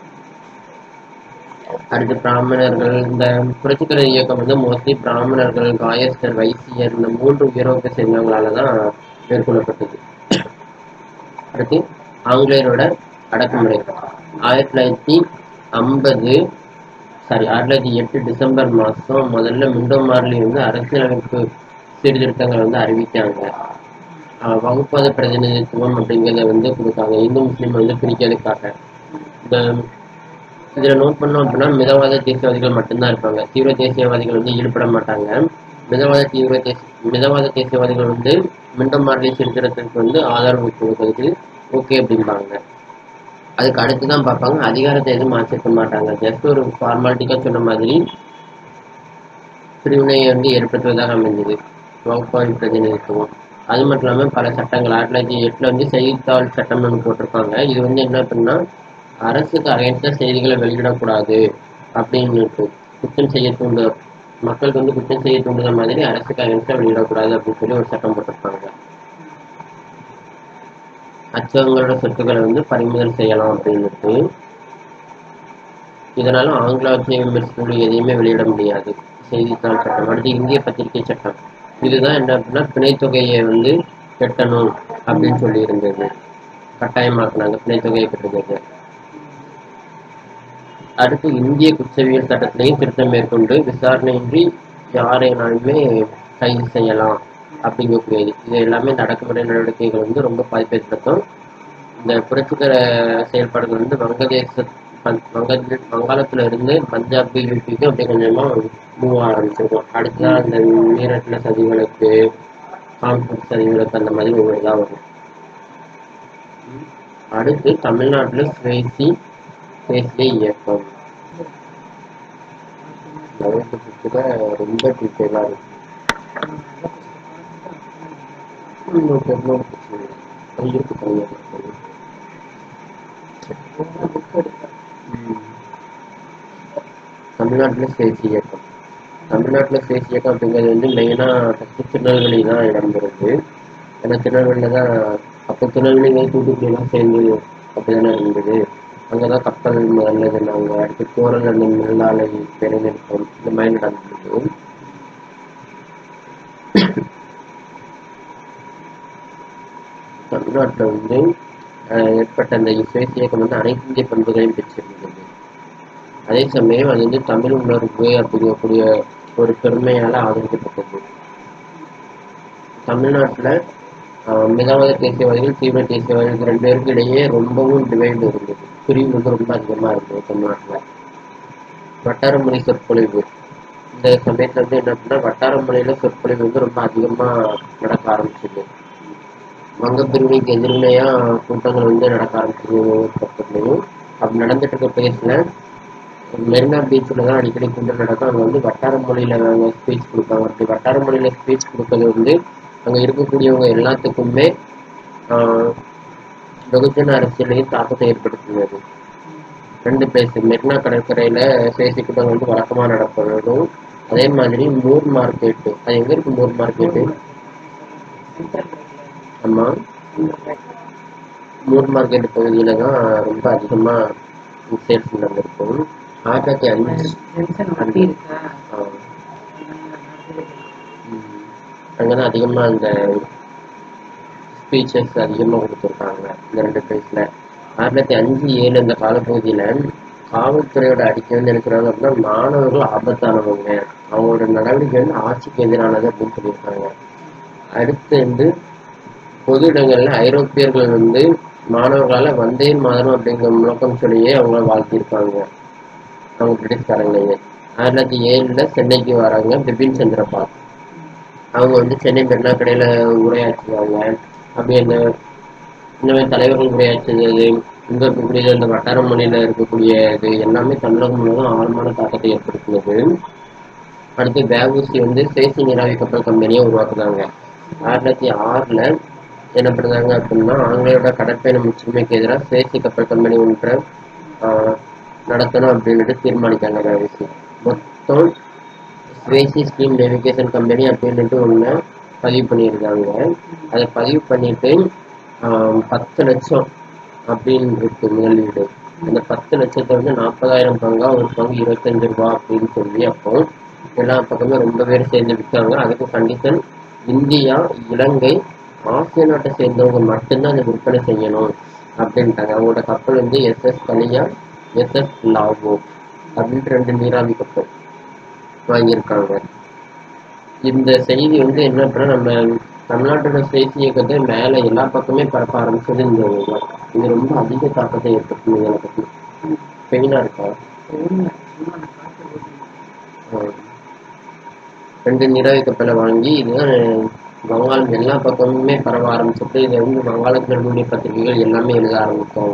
அடுத்து பிராமணர்கள் இந்த புரட்சிகர இயக்கம் வந்து மோஸ்ட்லி பிராமணர்கள் காயஸ்தர் வைசியர் இந்த மூன்று உயர்வகத்தை சேர்ந்தவங்களால தான் மேற்கொள்ளப்பட்டது அடுத்து ஆங்கிலேயரோட அடக்குமுறை ஆயிரத்தி தொள்ளாயிரத்தி ஐம்பது சாரி ஆயிரத்தி தொள்ளாயிரத்தி எட்டு டிசம்பர் மாதம் முதல்ல மிண்டோமார்லி வந்து அரசியலமைப்பு சீர்திருத்தங்களை வந்து அறிவிக்காங்க ஆஹ் வகுப்பாத பிரதிநிதித்துவம் அப்படிங்கிறத வந்து கொடுத்தாங்க இந்து முஸ்லீம் வந்து பிரிக்கிறதுக்காக இந்த இதில் நோட் பண்ணோம் அப்படின்னா மிதவாத தேசியவாதிகள் மட்டும்தான் இருப்பாங்க தீவிர தேசியவாதிகள் வந்து ஈடுபட மாட்டாங்க மிதவாத தீவிர தேசிய மிதவாத தேசியவாதிகள் வந்து மிண்டம் மார்லி சீர்திருத்தத்துக்கு வந்து ஆதரவு கொடுக்கறதுக்கு ஓகே அப்படிம்பாங்க அதுக்கு அடுத்து தான் பார்ப்பாங்க அதிகாரத்தை எதுவும் மாற்றிருக்க மாட்டாங்க ஜஸ்ட் ஒரு ஃபார்மாலிட்டிக்காக சொன்ன மாதிரி பிரிவினையை வந்து ஏற்படுத்துவதாக அமைஞ்சது வகுப்பாய் பிரதிநிதித்துவம் அது மட்டும் இல்லாமல் பல சட்டங்கள் ஆயிரத்தி தொள்ளாயிரத்தி எட்டில் வந்து செய்தித்தாள் சட்டம் ஒன்று போட்டிருப்பாங்க இது வந்து என்ன அப்படின்னா அரசுக்கு அகைன்ஸ்டாக செய்திகளை வெளியிடக்கூடாது அப்படின்னு இருக்கு குற்றம் செய்ய தூண்டு மக்களுக்கு வந்து குற்றம் செய்ய தூண்டுற மாதிரி அரசுக்கு அகைன்ஸ்டாக வெளியிடக்கூடாது அப்படின்னு சொல்லி ஒரு சட்டம் போட்டிருப்பாங்க அச்சகங்களோட சொத்துக்களை வந்து பறிமுதல் செய்யலாம் அப்படின்னுட்டு இதனால ஆங்கிலாட்சியை விமர்சிக்கக்கூடிய எதையுமே வெளியிட முடியாது செய்தித்தாள் சட்டம் அடுத்து இந்திய பத்திரிகை சட்டம் இதுதான் என்ன அப்படின்னா பிணைத்தொகையை வந்து கட்டணும் அப்படின்னு சொல்லி இருந்தது கட்டாயமாக்குனாங்க பிணைத்தொகையை கட்டுறது அடுத்து இந்திய குற்றவியல் சட்டத்திலையும் திருத்தம் மேற்கொண்டு விசாரணையின்றி யாரைனாலுமே கைது செய்யலாம் அப்படிங்கக்கூடியது இது எல்லாமே இந்த அடக்குமுறை நடவடிக்கைகள் வந்து ரொம்ப பாதிப்பு ஏற்படுத்தும் இந்த புரட்சிகர செயல்பாடுகள் வந்து வங்கதேச பஞ்- வங்க வங்காளத்துல இருந்து பஞ்சாப் யூபிக்கு அப்படியே கொஞ்சமா மூவ் ஆரம்பிச்சிருக்கும் அடுத்ததான் இந்த மீரட்ல சதிகளுக்கு கான்பூர் சதிகளுக்கு அந்த மாதிரி ஒவ்வொரு இதாக வரும் அடுத்து தமிழ்நாட்டுல சுவேசி தேசிய இயக்கம் லெவன்த்து ஃபிஃப்த்தில் ரொம்ப டீட்டெயிலாக இருக்கு இன்னும் பெருமாள் பிரச்சனை இல்லை. அது இருக்கு தனியாக இருக்கு. தமிழ்நாட்டில் சேசி இயக்கம் தமிழ்நாட்டில் சேசி இயக்கம் அப்படிங்கிறது வந்து மெயினாக ஃபஸ்ட்டு திருநெல்வேலி தான் இடம்பெறுது ஏன்னா திருநெல்வேலியில் தான் அப்போ திருநெல்வேலிங்க தூத்துக்குடியெல்லாம் சேர்ந்து அப்படி தானே இருந்தது அங்கே தான் கப்பல் முதல்ல இருந்தாங்க அடுத்து கோரல் அந்த நெல்லாலை வேலைநிறுத்தம் இந்த மாதிரி நடந்தது தமிழ்நாட்டில் வந்து ஆஹ், ஏற்பட்ட அந்த சுயேட்சை இயக்கம் வந்து அனைத்து இந்திய பண்புகளையும் பெற்றிருந்தது அதே சமயம் அது வந்து தமிழ் உணர்வு அப்படிங்கக்கூடிய ஒரு பெருமையால ஆதரிக்கப்பட்டது தமிழ்நாட்டில் மிதவாத தேசியவாதிகள் தீவிர தேசியவாதிகள் ரெண்டு பேருக்கு இடையே ரொம்பவும் டிவைடு இருந்தது பிரிவு வந்து ரொம்ப அதிகமாக இருந்தது தமிழ்நாட்டில் வட்டார மொழி சொற்பொழிவு இந்த சமயத்துல வந்து என்ன அப்படின்னா வட்டார மொழியில சொற்பொழிவு வந்து ரொம்ப அதிகமாக நடக்க ஆரம்பிச்சது வங்க பிரிவினைக்கு எதிர்மையா கூட்டங்கள் வந்து நடக்க ஆரம்பிச்சது ஒவ்வொரு பக்கத்துலையும் அப்படி நடந்துட்டு இருக்க பிளேஸ்ல மெரினா பீச்சில் தான் அடிக்கடி கூட்டம் நடக்கும் அங்கே வந்து வட்டார மொழியில அவங்க ஸ்பீச் கொடுப்பாங்க அப்படி வட்டார மொழியில ஸ்பீச் கொடுக்கறது வந்து அங்கே இருக்கக்கூடியவங்க எல்லாத்துக்குமே ஆஹ், வெகுஜன அரசியலையும் தாக்கத்தை ஏற்படுத்தினது ரெண்டு பிளேஸ் மெரினா கடற்கரையில சேசி கூட்டம் வந்து வழக்கமா நடப்பதும் அதே மாதிரி மூர் மார்க்கெட்டு அது எங்க இருக்கு மூர் மார்க்கெட்டு ஆமா மூர் மார்க்கெட் பகுதியில தான் ரொம்ப அதிகமா சேல்ஸ் நடந்திருக்கும் ஆயிரத்தி தொள்ளாயிரத்தி அஞ்சு டென்ஷன் வண்டி இருக்கா ஆஹ், ம், அங்கதான் அதிகமா அந்த ஸ்பீச்சஸ் அதிகமா கொடுத்துருக்காங்க இந்த ரெண்டு பிளேஸ்ல ஆயிரத்தி தொள்ளாயிரத்தி அஞ்சு ஏழு இந்த காலப்பகுதியில காவல்துறையோட அறிக்கை வந்து இருக்கிறாங்க அப்படின்னா மாணவர்கள் ஆபத்தானவங்க அவங்களோட நடவடிக்கை வந்து ஆட்சிக்கு எதிரானது அப்படின்னு சொல்லியிருக்காங்க அடுத்து வந்து பொது இடங்கள்ல ஐரோப்பியர்கள் வந்து மாணவர்களால வந்தே மாதரம் அப்படிங்கிற முழக்கம் சொல்லியே அவங்கள வாழ்த்தியிருக்காங்க அவங்க பிரிட்டிஷ்காரங்களையே ஆயிரத்தி தொள்ளாயிரத்தி ஏழுல சென்னைக்கு வராங்க பிபின் சந்திரபால் அவங்க வந்து சென்னை மெரினா கடையில உரையாற்றுவாங்க அப்படி அந்த இந்த மாதிரி தலைவர்கள் உரையாற்றுறது இங்க இருக்கக்கூடிய இந்த வட்டார மொழியில இருக்கக்கூடிய இது எல்லாமே தமிழகம் முழுவதும் ஆழமான தாக்கத்தை ஏற்படுத்தினது அடுத்து பேகுசி வந்து சேசி நீராவி கப்பல் கம்பெனியை உருவாக்குனாங்க ஆயிரத்தி தொள்ளாயிரத்தி ஆறுல என்ன பண்ணாங்க அப்படின்னா ஆங்கிலேயோட கடற்பயணம் முற்றுமைக்கு எதிராக சேசி கப்பல் கம்பெனி ஒன்றை ஆஹ், நடத்தணும் அப்படின்னுட்டு தீர்மானித்தாங்க பேகுசி மொத்தம் ஸ்வேசி ஸ்கீம் நேவிகேஷன் கம்பெனி அப்படின்ட்டு ஒன்று பதிவு பண்ணியிருக்காங்க அதை பதிவு பண்ணிட்டு ஆஹ், பத்து லட்சம் அப்படின்னு இருக்கு முதலீடு அந்த பத்து லட்சத்தை வந்து நாற்பதாயிரம் பங்கா ஒரு பங்கு இருபத்தஞ்சு ரூபா அப்படின்னு சொல்லி அப்போ எல்லா பக்கமே ரொம்ப பேர் சேர்ந்து விற்றாங்க அதுக்கு கண்டிஷன் இந்தியா இலங்கை ஆசிய நாட்டை சேர்ந்தவங்க மட்டும்தான் அதை விற்பனை செய்யணும் அப்படின்ட்டாங்க அவங்களோட கப்பல் வந்து எஸ்எஸ் கலியா எஸ்எஸ் லாவோ அப்படின்ட்டு ரெண்டு நீராவி கப்பல் வாங்கியிருக்காங்க இந்த செய்தி வந்து என்ன அப்படின்னா நம்ம தமிழ்நாட்டோட செய்தி இயக்கத்தை மேல எல்லா பக்கமே பரப்ப ஆரம்பிச்சது இந்த இதுதான். இது ரொம்ப அதிக தாக்கத்தை ஏற்படுத்தும் இதை பத்தி பெயினா இருக்கா ஆஹ். ரெண்டு நீராவி கப்பலை வாங்கி இதுதான் வங்காளம் எல்லா பக்கமுமே பரவ ஆரம்பிச்சிட்டு இதை வந்து வங்காளத்தில் இருக்கக்கூடிய பத்திரிகைகள் எல்லாமே எழுத ஆரம்பித்தாங்க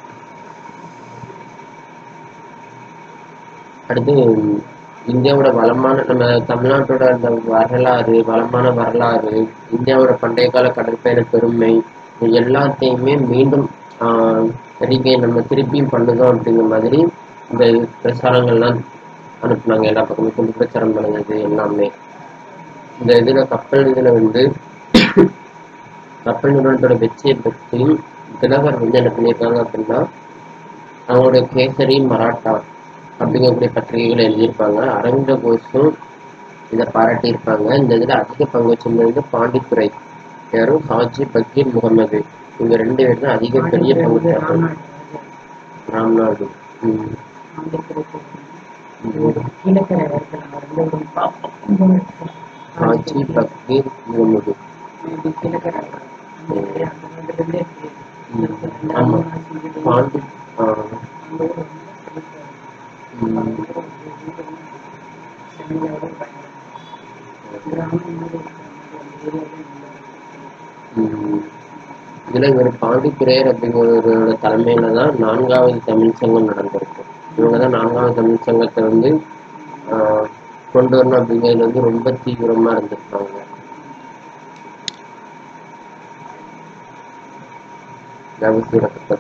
அடுத்து இந்தியாவோட வளமான நம்ம தமிழ்நாட்டோட அந்த வரலாறு வளமான வரலாறு இந்தியாவோட பண்டைய கால கடற்பயண பெருமை இது எல்லாத்தையுமே மீண்டும் ஆஹ் அறிக்கை நம்ம திருப்பியும் பண்ணுதோம் அப்படிங்கிற மாதிரி இந்த பிரச்சாரங்கள்லாம் அனுப்புனாங்க எல்லா பக்கமும் கொண்டு பிரச்சாரம் பண்ணுறது எல்லாமே இந்த இதுல கப்பல் இதுல வந்து கப்பல் நிறுவனத்தோட வெற்றியை பற்றி திலகர் வந்து என்ன பண்ணியிருக்காங்க அப்படின்னா அவங்களோட கேசரி மராட்டா அப்படிங்கக்கூடிய பத்திரிகைகளை எழுதியிருப்பாங்க அரவிந்த கோஷும் இதை பாராட்டியிருப்பாங்க இந்த இதில் அதிக பங்கு வச்சிருந்தது வந்து பாண்டித்துறை யாரும் ஹாஜி பக்கீர் முகமது இவங்க ரெண்டு பேரும் தான் அதிக பெரிய பங்கு வச்சாங்க. ராம்நாடு ம். கீழக்கரை இடத்துல வந்து ஒரு பாப்பா ஹாஜி பக்கீர் முகமது கீழக்கரை ஆமா பாண்டி ஆ, ம். ம். இதுல இவர் பாண்டித்துறையர் அப்படிங்கிறவரோட தலைமையில தான் நான்காவது தமிழ் சங்கம் நடந்திருக்கு இவங்க தான் நான்காவது தமிழ் சங்கத்தை வந்து ஆஹ், கொண்டு வரணும் அப்படிங்கிறதுல வந்து ரொம்ப தீவிரமா இருந்திருப்பாங்க தவசூர கப்பல்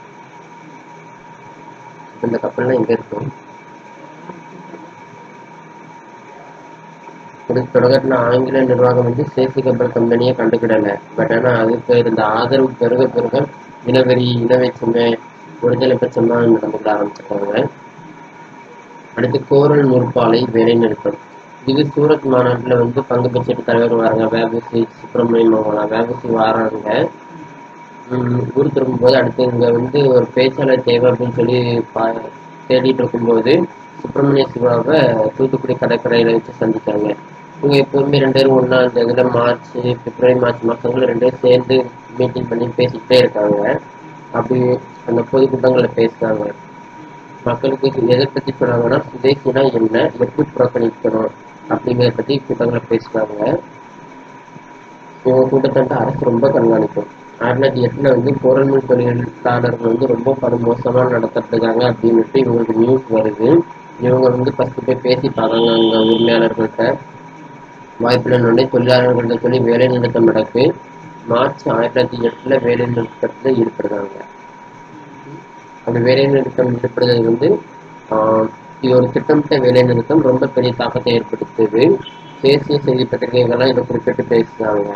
இந்த கப்பல்லாம் எங்க இருக்கும் இது தொடக்கத்துல ஆங்கில நிர்வாகம் வந்து சேசி கப்பல் கம்பெனியை கண்டுக்கிடல பட் ஆனா அதுக்கு இருந்த ஆதரவு பெருக பெருக இனவெறி இனவேற்றுமை ஒருதலை பட்சமா நடந்துக்க ஆரம்பிச்சிட்டாங்க அடுத்து கோரல் நூற்பாலை வேலைநிறுத்தம் இது சூரத் மாநாட்டுல வந்து பங்கு பெற்றுட்டு தலைவர் வராங்க வேபுசி சுப்பிரமணியம் அவங்களா வேபுசி வராங்க ம், ஊர் திரும்பும்போது அடுத்து இங்க வந்து ஒரு பேச்சாளர் தேவை அப்படின்னு சொல்லி பா தேடிட்டு இருக்கும்போது சுப்பிரமணிய சிவாவை தூத்துக்குடி கடற்கரையில வச்சு சந்திச்சாங்க இவங்க எப்போதுமே ரெண்டு பேரும் ஒண்ணா அந்த இதுல மார்ச் பிப்ரவரி மார்ச் மாசங்கள்ல ரெண்டு பேரும் சேர்ந்து மீட்டிங் பண்ணி பேசிக்கிட்டே இருக்காங்க அப்படி அந்த பொதுக்கூட்டங்கள்ல பேசுறாங்க மக்களுக்கு எதை பத்தி சொன்னாங்கன்னா சுதேசினா என்ன எப்படி புறக்கணிக்கணும் அப்படிங்கிறத பத்தி கூட்டங்களை பேசுறாங்க இவங்க கூட்டத்தை அரசு ரொம்ப கண்காணிக்கும் ஆயிரத்தி தொள்ளாயிரத்தி எட்டுல வந்து பொருள்மில் தொழிலாளர்கள் வந்து ரொம்ப படுமோசமா நடத்தப்படுறாங்க அப்படின்னுட்டு இவங்களுக்கு நியூஸ் வருது இவங்க வந்து ஃபர்ஸ்ட் போய் பேசி பார்க்காங்க அங்க உரிமையாளர்கள்ட்ட வாய்ப்புலன்னு தொழிலாளர்கள்ட்ட சொல்லி வேலை நிறுத்தம் நடக்கு மார்ச் ஆயிரத்தி தொள்ளாயிரத்தி எட்டுல வேலை நிறுத்தத்துல ஈடுபடுறாங்க அந்த வேலை நிறுத்தம் ஈடுபடுறது வந்து ஆஹ், இது ஒரு திட்டமிட்ட வேலை நிறுத்தம் ரொம்ப பெரிய தாக்கத்தை ஏற்படுத்துது தேசிய செய்தி பத்திரிகைகள்லாம் இதை குறிப்பிட்டு பேசுறாங்க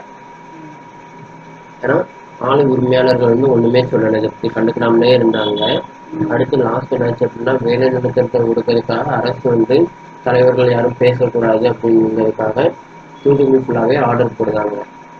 ஏன்னா ஆளு உரிமையாளர்கள் வந்து ஒண்ணுமே சொல்லலை இதை பத்தி கண்டுக்காமலே இருந்தாங்க அடுத்து லாஸ்ட் என்னாச்சு அப்படின்னா வேலை நிறுத்தத்தை கொடுக்கறதுக்காக அரசு வந்து தலைவர்கள் யாரும் பேசக்கூடாது அப்படிங்கிறதுக்காக தூத்துக்குடி ஃபுல்லாவே ஆர்டர் போடுறாங்க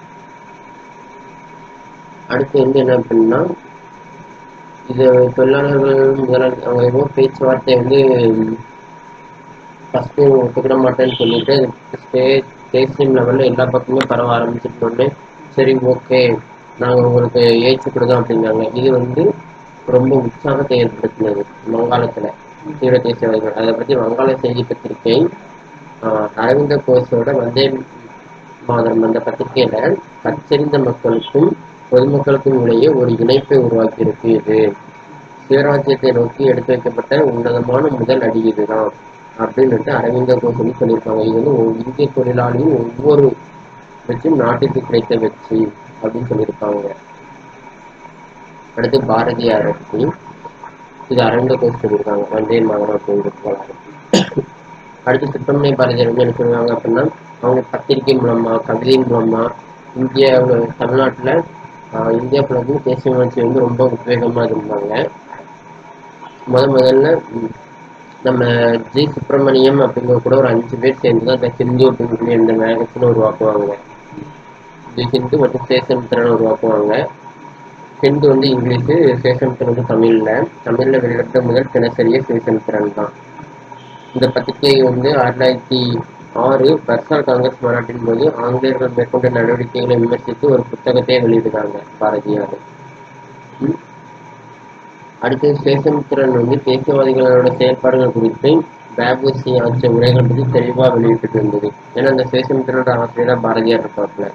அடுத்து வந்து என்ன அப்படின்னா இது தொழிலாளர்கள் முதலாளி அவங்க ஏதோ பேச்சுவார்த்தை வந்து ஃபஸ்ட்டு ஒத்துக்கிட மாட்டேன்னு சொல்லிட்டு ஸ்டே தேசியம் லெவலில் எல்லா பக்கமே பரவ ஆரம்பிச்சிட்டோன்னே சரி ஓகே நாங்கள் உங்களுக்கு ஏற்று கொடுதோம் அப்படின்னாங்க இது வந்து ரொம்ப உற்சாகத்தை ஏற்படுத்தினது வங்காளத்தில் தீவிர தேசியவாதிகள் அதை பற்றி வங்காள செய்தி பத்திரிகை ஆஹ், அரவிந்த கோஷோட வந்தே மாதம் அந்த பத்திரிகையில கச்சரிந்த மக்களுக்கும் பொதுமக்களுக்கும் இடையே ஒரு இணைப்பை உருவாக்கியிருக்கு இது சுயராஜ்யத்தை நோக்கி எடுத்து வைக்கப்பட்ட உன்னதமான முதல் அடி இதுதான் அப்படின்னுட்டு அரவிந்த கோஷ் வந்து சொல்லியிருக்காங்க இது வந்து ஒவ்வொரு இந்திய தொழிலாளியும் ஒவ்வொரு வெச்சும் நாட்டுக்கு கிடைத்த வெற்றி அப்படின்னு சொல்லியிருக்காங்க அடுத்து பாரதியார் பற்றி இது அரவிந்த கோஷ் சொல்லியிருக்காங்க வந்தே மாதம் அப்படின்றது போலாரு அடுத்து சுப்பிரமணிய பாரதியார் வந்து என்ன சொல்லுவாங்க அப்படின்னா அவங்க பத்திரிகை மூலமா கவிதை மூலமா இந்தியா தமிழ்நாட்டுல ஆஹ் இந்தியா புலத்தில் தேசிய உணர்ச்சி வந்து ரொம்ப உத்வேகமா இருந்தாங்க முத முதல்ல ம், நம்ம ஜி சுப்பிரமணியம் அப்படிங்கிற கூட ஒரு அஞ்சு பேர் சேர்ந்து தான் இந்த ஹிந்து அப்படின்னு சொல்லி இந்த மேகசின் உருவாக்குவாங்க தி ஹிந்து மற்றும் சேஷமித்திரன் உருவாக்குவாங்க ஹிந்து வந்து இங்கிலீஷு சேஷமித்திரன் வந்து தமிழ்ல தமிழ்ல வெளியிட்ட முதல் தினசரியே சேஷமித்திரன் தான் இந்த பத்திரிகை வந்து ஆயிரத்தி தொள்ளாயிரத்தி ஆறு பர்சால் காங்கிரஸ் மாநாட்டின் போது ஆங்கிலேயர்கள் மேற்கொண்ட நடவடிக்கைகளை விமர்சித்து ஒரு புத்தகத்தை வெளியிடுறாங்க பாரதியார் ம். அடுத்து சேஷமித்திரன் வந்து தேசியவாதிகளோட செயல்பாடுகள் குறித்து பேபுசி ஆட்சிய உரைகள் பற்றி தெளிவா வெளியிட்டு இருந்தது ஏன்னா அந்த சேஷமித்திரனோட ஆசிரியரா பாரதியார் இருப்பாப்புல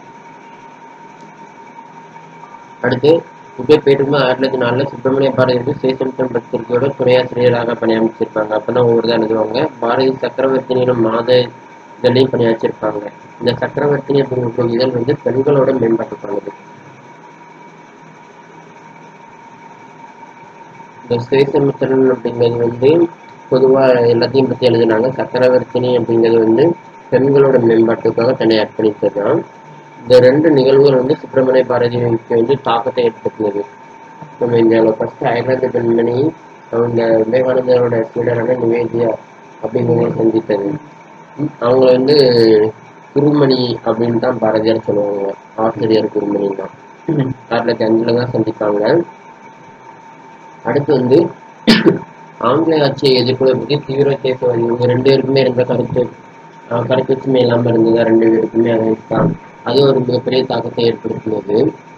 அடுத்து இப்போ போயிட்டு ஆயிரத்தி தொள்ளாயிரத்தி நாலுல சுப்பிரமணிய பாரதி வந்து சேஷமித்திரன் பத்திரிகையோட துணையாசிரியராக பணியமைச்சிருப்பாங்க அப்பதான் ஒவ்வொரு தான் எழுதுவாங்க பாரதி சக்கரவர்த்தினியும் மாத இதழையும் பணியாற்றிருப்பாங்க இந்த சக்கரவர்த்தினி அப்படிங்கிற ஒரு இதழ் வந்து பெண்களோட மேம்பாட்டுக்கானது இந்த சேஷமித்திரன் அப்படிங்கிறது வந்து பொதுவா எல்லாத்தையும் பத்தி எழுதினாங்க சக்கரவர்த்தினி அப்படிங்கிறது வந்து பெண்களோட மேம்பாட்டுக்காக தன்னை அர்ப்பணித்ததுதான் இந்த ரெண்டு நிகழ்வுகள் வந்து சுப்பிரமணிய பாரதிக்கு வந்து தாக்கத்தை ஏற்படுத்தினது நம்ம இந்தியாவில் ஃபர்ஸ்ட் அயர்லாந்து பெண்மணி அவங்க விவேகானந்தரோட சீடரான நிவேதியா அப்படிங்கிறவங்க சந்தித்தது ம், அவங்க வந்து குருமணி அப்படின்னு தான் பாரதியார் சொல்லுவாங்க ஆசிரியர் குருமணி தான் ஆயிரத்தி தொள்ளாயிரத்தி அஞ்சுல தான் சந்திப்பாங்க அடுத்து வந்து ஆங்கில ஆட்சியை எதிர்ப்பதை பற்றி தீவிர தேசவாதி இவங்க ரெண்டு பேருக்குமே இருந்த கருத்து ஆஹ் கருத்து ஒற்றுமை இல்லாம இருந்ததா ரெண்டு பேருக்குமே அதை தான் அது ஒரு மிகப்பெரிய தாக்கத்தை ஏற்படுத்தினது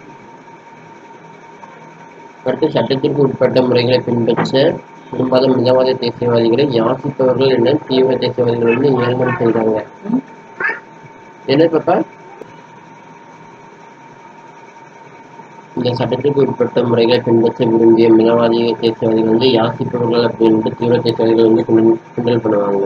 அடுத்து சட்டத்திற்கு உட்பட்ட முறைகளை பின்பற்ற விரும்பாத மிதவாத தேசியவாதிகளை யாசிப்பவர்கள் என்ன தீவிர தேசியவாதிகள் வந்து ஏளனம் செய்றாங்க என்ன பாப்பா இந்த சட்டத்திற்கு உட்பட்ட முறைகளை பின்பற்ற விரும்பிய மிதவாதி தேசியவாதிகள் வந்து யாசிப்பவர்கள் அப்படின்ட்டு தீவிர தேசியவாதிகள் வந்து கிண்டல் கிண்டல் பண்ணுவாங்க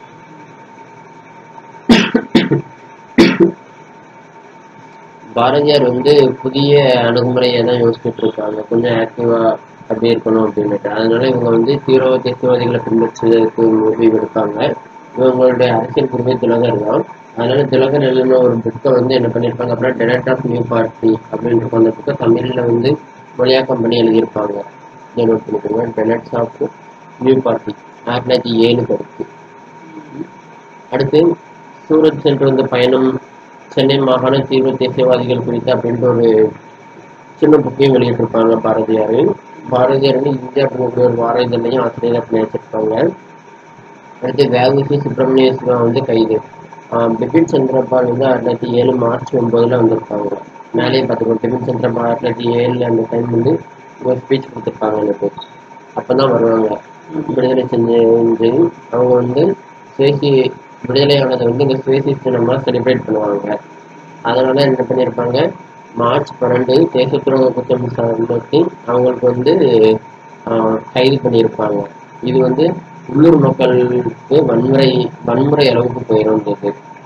பாரதியார் வந்து புதிய அணுகுமுறையை தான் யோசிச்சுட்டு இருக்காங்க கொஞ்சம் ஆக்டிவா அப்படி இருக்கணும் அப்படின்னுட்டு அதனால இவங்க வந்து தீவிர தேசியவாதிகளை பின்பற்றுவதற்கு முடிவு எடுப்பாங்க இவங்களுடைய அரசியல் குறிப்பை திலகர் தான் அதனால திலகர் எழுதின ஒரு புக்கை வந்து என்ன பண்ணியிருப்பாங்க அப்படின்னா டெனட் ஆஃப் நியூ பார்ட்டி அப்படின்னு இருக்கும் அந்த புக்கை தமிழ்ல வந்து மொழியாக்கம் பண்ணி எழுதியிருப்பாங்க இதை நோட் பண்ணிக்கோங்க டெனட்ஸ் ஆஃப் நியூ பார்ட்டி ஆயிரத்தி தொள்ளாயிரத்தி ஏழுக்கு அடுத்து அடுத்து சூரத் சென்று வந்த பயணம் சென்னை மாகாண தீவிர தேசியவாதிகள் குறித்து அப்படின்ற ஒரு சின்ன புக்கையும் வெளியிட்டிருப்பாங்க பாரதியார் பாரதியார் வந்து இந்தியா போன்ற ஒரு வார இதழையும் ஆசிரியராக பண்ணி வச்சிருப்பாங்க அடுத்து வேகுசி சுப்பிரமணிய சிவா வந்து கைது ஆஹ் பிபின் சந்திரபால் வந்து ஆயிரத்தி தொள்ளாயிரத்தி ஏழு மார்ச் ஒன்பதுல வந்திருப்பாங்க மேலேயே பார்த்துக்கோங்க பிபின் சந்திரபால் ஆயிரத்தி தொள்ளாயிரத்தி ஏழுல அந்த டைம் வந்து ஒரு ஸ்பீச் கொடுத்துருப்பாங்க எனக்கு அப்பதான் வருவாங்க விடுதலை செஞ்சு செஞ்சு அவங்க வந்து சுயேசி விடுதலையானதை வந்து இந்த சுயேசி தினமா செலிப்ரேட் பண்ணுவாங்க அதனால என்ன பண்ணியிருப்பாங்க மார்ச் பன்னெண்டு தேச துரோக குற்றம் சார்ந்து அவங்களுக்கு வந்து ஆஹ், கைது பண்ணியிருப்பாங்க இது வந்து உள்ளூர் மக்களுக்கு வன்முறை வன்முறை அளவுக்கு போயிருந்தது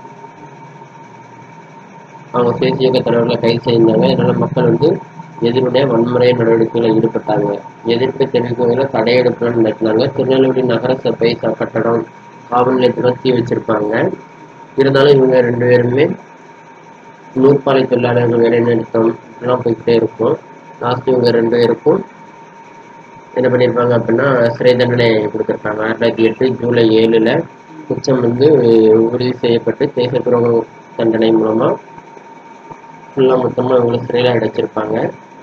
அவங்க சுயேட்சை இயக்க தலைவர்களை கைது செய்திருந்தாங்க இதனால மக்கள் வந்து எதிருடைய வன்முறை நடவடிக்கைகளில் ஈடுபட்டாங்க எதிர்ப்பை தெரிவிக்கிறவங்கள தடையெடுப்புடன் நடத்தினாங்க திருநெல்வேலி நகர சபை ச- கட்டடம் காவல் நிலையத்துல தீ வச்சிருப்பாங்க இருந்தாலும் இவங்க ரெண்டு பேருமே நூற்பாலை தொழிலாளர்கள் வேலை நிறுத்தம் எல்லாம் போய்கிட்டே இருக்கும் லாஸ்ட் இவங்க ரெண்டு பேருக்கும் என்ன பண்ணியிருப்பாங்க அப்படின்னா சிறை தண்டனை கொடுத்துருக்காங்க ஆயிரத்தி தொள்ளாயிரத்தி எட்டு ஜூலை ஏழுல குற்றம் வந்து உறுதி செய்யப்பட்டு தேச துரோக தண்டனை மூலமா ஃபுல்லாக மொத்தமாக இவங்களை சிறையில் அடைச்சிருப்பாங்க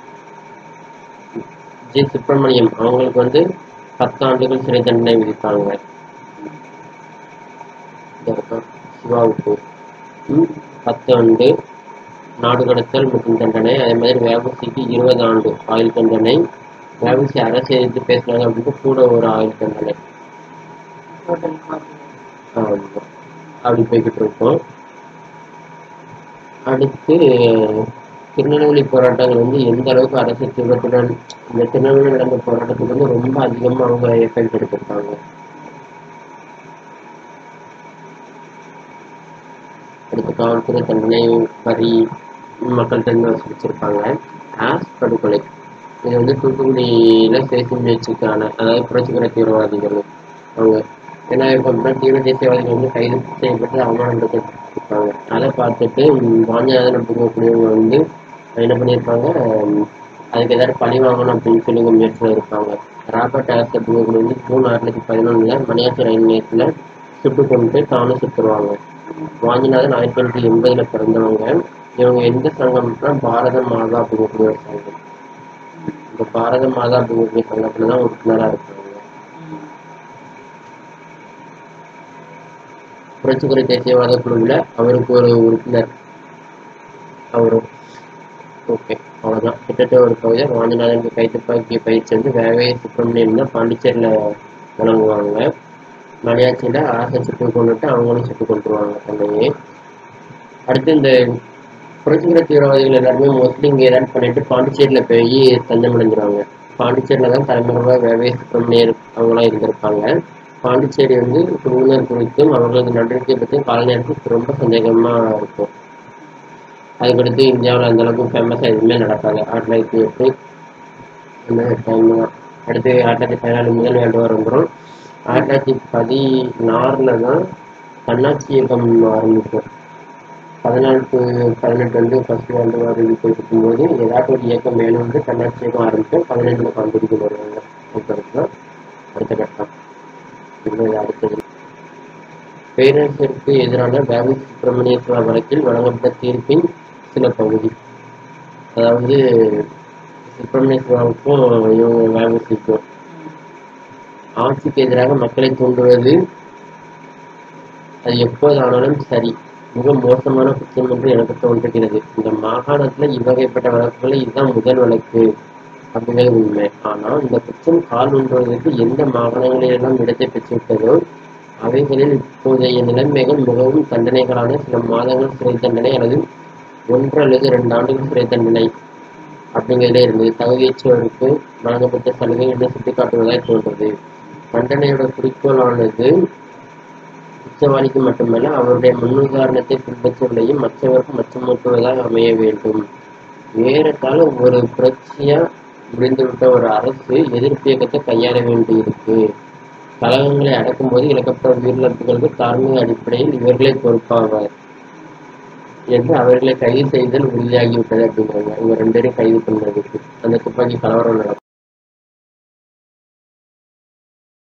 ஜி சுப்பிரமணியம் அவங்களுக்கு வந்து பத்து ஆண்டுகள் சிறை தண்டனை விதிப்பாங்க இந்த பக்கம் சிவாவுக்கு ம், பத்து ஆண்டு நாடு கடத்தல் மற்றும் தண்டனை அதே மாதிரி வேபசிக்கு இருபது ஆண்டு ஆயுள் தண்டனை வேபசி அரசு எதிர்த்து பேசினாங்க அப்படின்னு கூட ஒரு ஆயுள் தண்டனை டோட்டல் காப்பி ஆமா. அப்படி போய்கிட்டு இருக்கோம் அடுத்து திருநெல்வேலி போராட்டங்கள் வந்து எந்த அளவுக்கு அரசு தீவிரத்துடன் இந்த திருநெல்வேலி நடந்த போராட்டத்துக்கு வந்து ரொம்ப அதிகமாக அவங்க எஃபெக்ட் எடுத்திருக்காங்க அடுத்து காவல்துறை தண்டனை வரி மக்கள்கிட்ட இருந்து வசூலிச்சிருப்பாங்க ஆஸ் படுகொலை இது வந்து தூத்துக்குடியில சேசி முயற்சிக்கான அதாவது புரட்சிகர தீவிரவாதிகள் அவங்க என்ன இருக்கும் அப்படின்னா தீவிர தேசியவாதிகள் வந்து கைது செய்யப்பட்டு அவமானப்படுத்திருப்பாங்க அதை பார்த்துட்டு ம், வாஞ்சிநாதன் அப்படிங்கக்கூடியவங்க வந்து என்ன பண்ணியிருப்பாங்க ம், அதுக்கு ஏதாவது பழி வாங்கணும் அப்படின்னு சொல்லி ஒரு முயற்சியில் இருப்பாங்க ராபர்ட் ஆஸ் அப்படிங்கக்கூடிய வந்து ஜூன் ஆயிரத்தி தொள்ளாயிரத்தி பதினொன்றுல மணியாச்சி ரயில் நிலையத்தில் சுட்டு கொண்டு தானும் சுட்டுருவாங்க வாஞ்சிநாதன் ஆயிரத்தி தொள்ளாயிரத்தி எண்பதுல பிறந்தவங்க இவங்க எந்த சங்கம்னா பாரத மாதா அப்படிங்கக்கூடிய ஒரு சங்கம் இந்த பாரத மாதா அப்படிங்கக்கூடிய சங்கத்துல தான் உறுப்பினராக இருக்காங்க புரட்சிகர தேசியவாத குழுவில் அவருக்கு ஒரு உறுப்பினர் அவரும் ஓகே அவ்வளோதான் கிட்டத்தட்ட ஒரு பகுதியை வாஞ்சிநாதனுக்கு கைத்துப்பாக்கி பயிற்சி வந்து வேவே சுப்பிரமணியம் தான் பாண்டிச்சேரியில் வழங்குவாங்க மணியாச்சியில் ஆசை சுட்டு கொண்டுட்டு அவங்களும் சுட்டு கொண்டுருவாங்க தன்னையே அடுத்து இந்த புரட்சிகர தீவிரவாதிகள் எல்லாருமே மோஸ்ட்லி இங்கே ஏதாவது பண்ணிட்டு பாண்டிச்சேரியில் போய் தஞ்சம் அடைஞ்சிருவாங்க பாண்டிச்சேரியில் தான் தலைமுறைவாக வேவே சுப்பிரமணியர் அவங்களாம் இருந்திருப்பாங்க பாண்டிச்சேரி வந்து குழுவினர் குறித்தும் அவர்களது நடவடிக்கை பற்றியும் கால நேரத்துக்கு ரொம்ப சந்தேகமாக இருக்கும் அதுக்கடுத்து இந்தியாவில் அந்த அளவுக்கு ஃபேமஸாக எதுவுமே நடக்காது ஆயிரத்தி தொள்ளாயிரத்தி எட்டு அந்த டைம் தான் அடுத்து ஆயிரத்தி தொள்ளாயிரத்தி பதினாலு முதல் வேர்ல்டு வார் வந்துடும் ஆயிரத்தி தொள்ளாயிரத்தி பதினாறில் தான் தன்னாட்சி இயக்கம் ஆரம்பிக்கும் பதினாலு to பதினெட்டு வந்து ஃபர்ஸ்ட் வேர்ல்டு வார் இது போயிட்டு இருக்கும்போது ஏதாச்சும் ஒரு இயக்கம் வேணும் வந்து தன்னாட்சி இயக்கம் ஆரம்பிக்கும் பதினெட்டில் காம்படிக்கு வருவாங்க அதுக்கடுத்து தான் அடுத்த கட்டம் இது அடுத்தது பேரரசிற்கு எதிரான பேபி சுப்பிரமணியத்துவ வழக்கில் வழங்கப்பட்ட தீர்ப்பின் சில பகுதி அதாவது சுப்பிரமணியத்துவாவுக்கும் இவங்க வேபசிக்கும் ஆட்சிக்கு எதிராக மக்களை தூண்டுவது அது எப்போதானாலும் சரி மிக மோசமான குற்றம் என்று எனக்கு தோன்றுகிறது இந்த மாகாணத்துல இவ்வகைப்பட்ட வழக்குகளை இதுதான் முதல் வழக்கு அப்படிங்கிறது உண்மை ஆனால் இந்த குற்றம் கால் ஊன்றுவதற்கு எந்த மாகாணங்களிலெல்லாம் இடத்தை பெற்றுவிட்டதோ அவைகளில் இப்போதைய நிலைமைகள் மிகவும் தண்டனைகளான சில மாதங்கள் சிறை தண்டனை அல்லது ஒன்று அல்லது இரண்டு ஆண்டுகள் சிறை தண்டனை அப்படிங்கிறதே இருந்தது தகுதியற்றவருக்கு வழங்கப்பட்ட சலுகை என்று சுட்டிக்காட்டுவதாய் தோன்றது தண்டனையோட குறிக்கோளானது குற்றவாளிக்கு மட்டுமல்ல அவருடைய முன்னுதாரணத்தை பின்பற்றுவதையும் மற்றவருக்கு மச்சமூட்டுவதாக அமைய வேண்டும் ஏறத்தாழ ஒரு புரட்சியா முடிந்துவிட்ட ஒரு அரசு எதிர்ப்பு இயக்கத்தை கையாள வேண்டியிருக்கு கலகங்களை அடக்கும்போது இழக்கப்பட்ட உயிரிழப்புகளுக்கு தார்மீக அடிப்படையில் இவர்களே பொறுப்பாவார் என்று அவர்களை கைது செய்தல் உறுதியாகிவிட்டது அப்படிங்கிறாங்க இவங்க ரெண்டு பேரும் கைது பண்ணதுக்கு அந்த துப்பாக்கி கலவரம் நடக்கும்